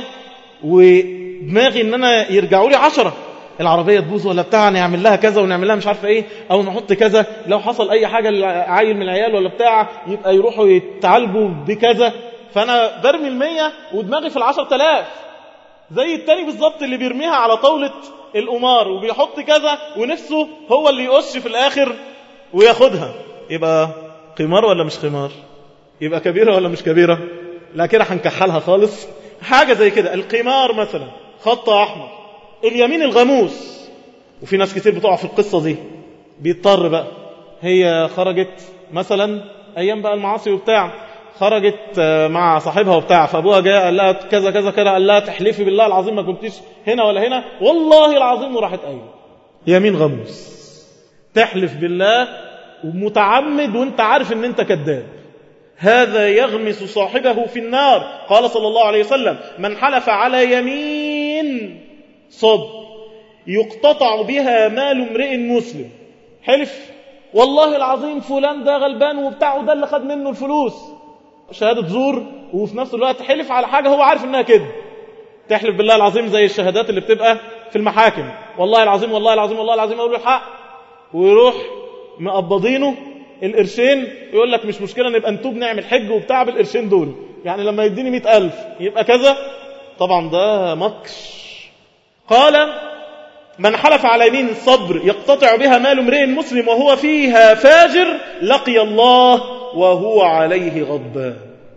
ودماغي ان انا يرجعوا لي عشرة العربية تبوظ ولا بتاع نعمل لها كذا ونعمل لها مش عارفه ايه او نحط كذا لو حصل اي حاجة لعيل من العيال ولا بتاع يبقى يروحوا يتعالجوا بكذا فانا برمي المية ودماغي في العشر تلاف زي التاني بالظبط اللي بيرميها على طاولة القمار وبيحط كذا ونفسه هو اللي يقش في الاخر وياخدها يبقى قمار ولا مش قمار يبقى كبيرة ولا مش كبيرة لا كده هنكحلها خالص حاجة زي كده القمار مثلا خط أحمر اليمين الغموس وفي ناس كتير بتقع في القصة دي بيضطر بقى هي خرجت مثلا أيام بقى المعاصي وبتاع خرجت مع صاحبها وبتاع فأبوها جاء قال لها كذا كذا كذا قال لها تحلفي بالله العظيم ما كنتيش هنا ولا هنا والله العظيم وراحت قايله يمين غموس تحلف بالله ومتعمد وانت عارف ان انت كذاب هذا يغمس صاحبه في النار قال صلى الله عليه وسلم من حلف على يمين صد يقتطع بها مال امرئ مسلم حلف والله العظيم فلان ده غلبان وبتاعه ده اللي خد منه الفلوس شهادة زور وفي نفس الوقت حلف على حاجة هو عارف انها كده تحلف بالله العظيم زي الشهادات اللي بتبقى في المحاكم والله العظيم والله العظيم والله العظيم اقول الحق ويروح مقبضينه القرشين يقول لك مش مشكلة نبقى نتوب نعمل حج وبتاع بالقرشين دول يعني لما يديني مئة ألف يبقى كذا طبعا ده مكش قال من حلف على يمين الصبر يقتطع بها مال امرئ مسلم وهو فيها فاجر لقي الله وهو عليه غضبان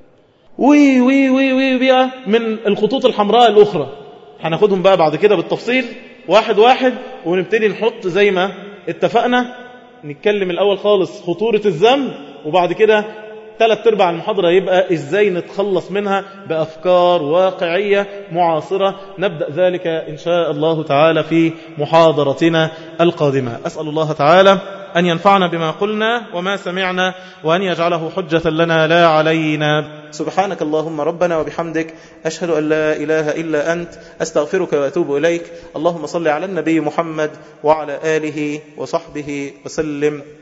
وي وي وي وي بقى من الخطوط الحمراء الأخرى هناخدهم بقى بعد كده بالتفصيل واحد واحد ونبتدي نحط زي ما اتفقنا نتكلم الأول خالص خطورة الذنب وبعد كده ثلاث ارباع المحاضرة يبقى ازاي نتخلص منها بأفكار واقعية معاصرة نبدأ ذلك إن شاء الله تعالى في محاضرتنا القادمة أسأل الله تعالى أن ينفعنا بما قلنا وما سمعنا وأن يجعله حجة لنا لا علينا سبحانك اللهم ربنا وبحمدك أشهد أن لا إله إلا أنت أستغفرك وأتوب إليك اللهم صل على النبي محمد وعلى آله وصحبه وسلم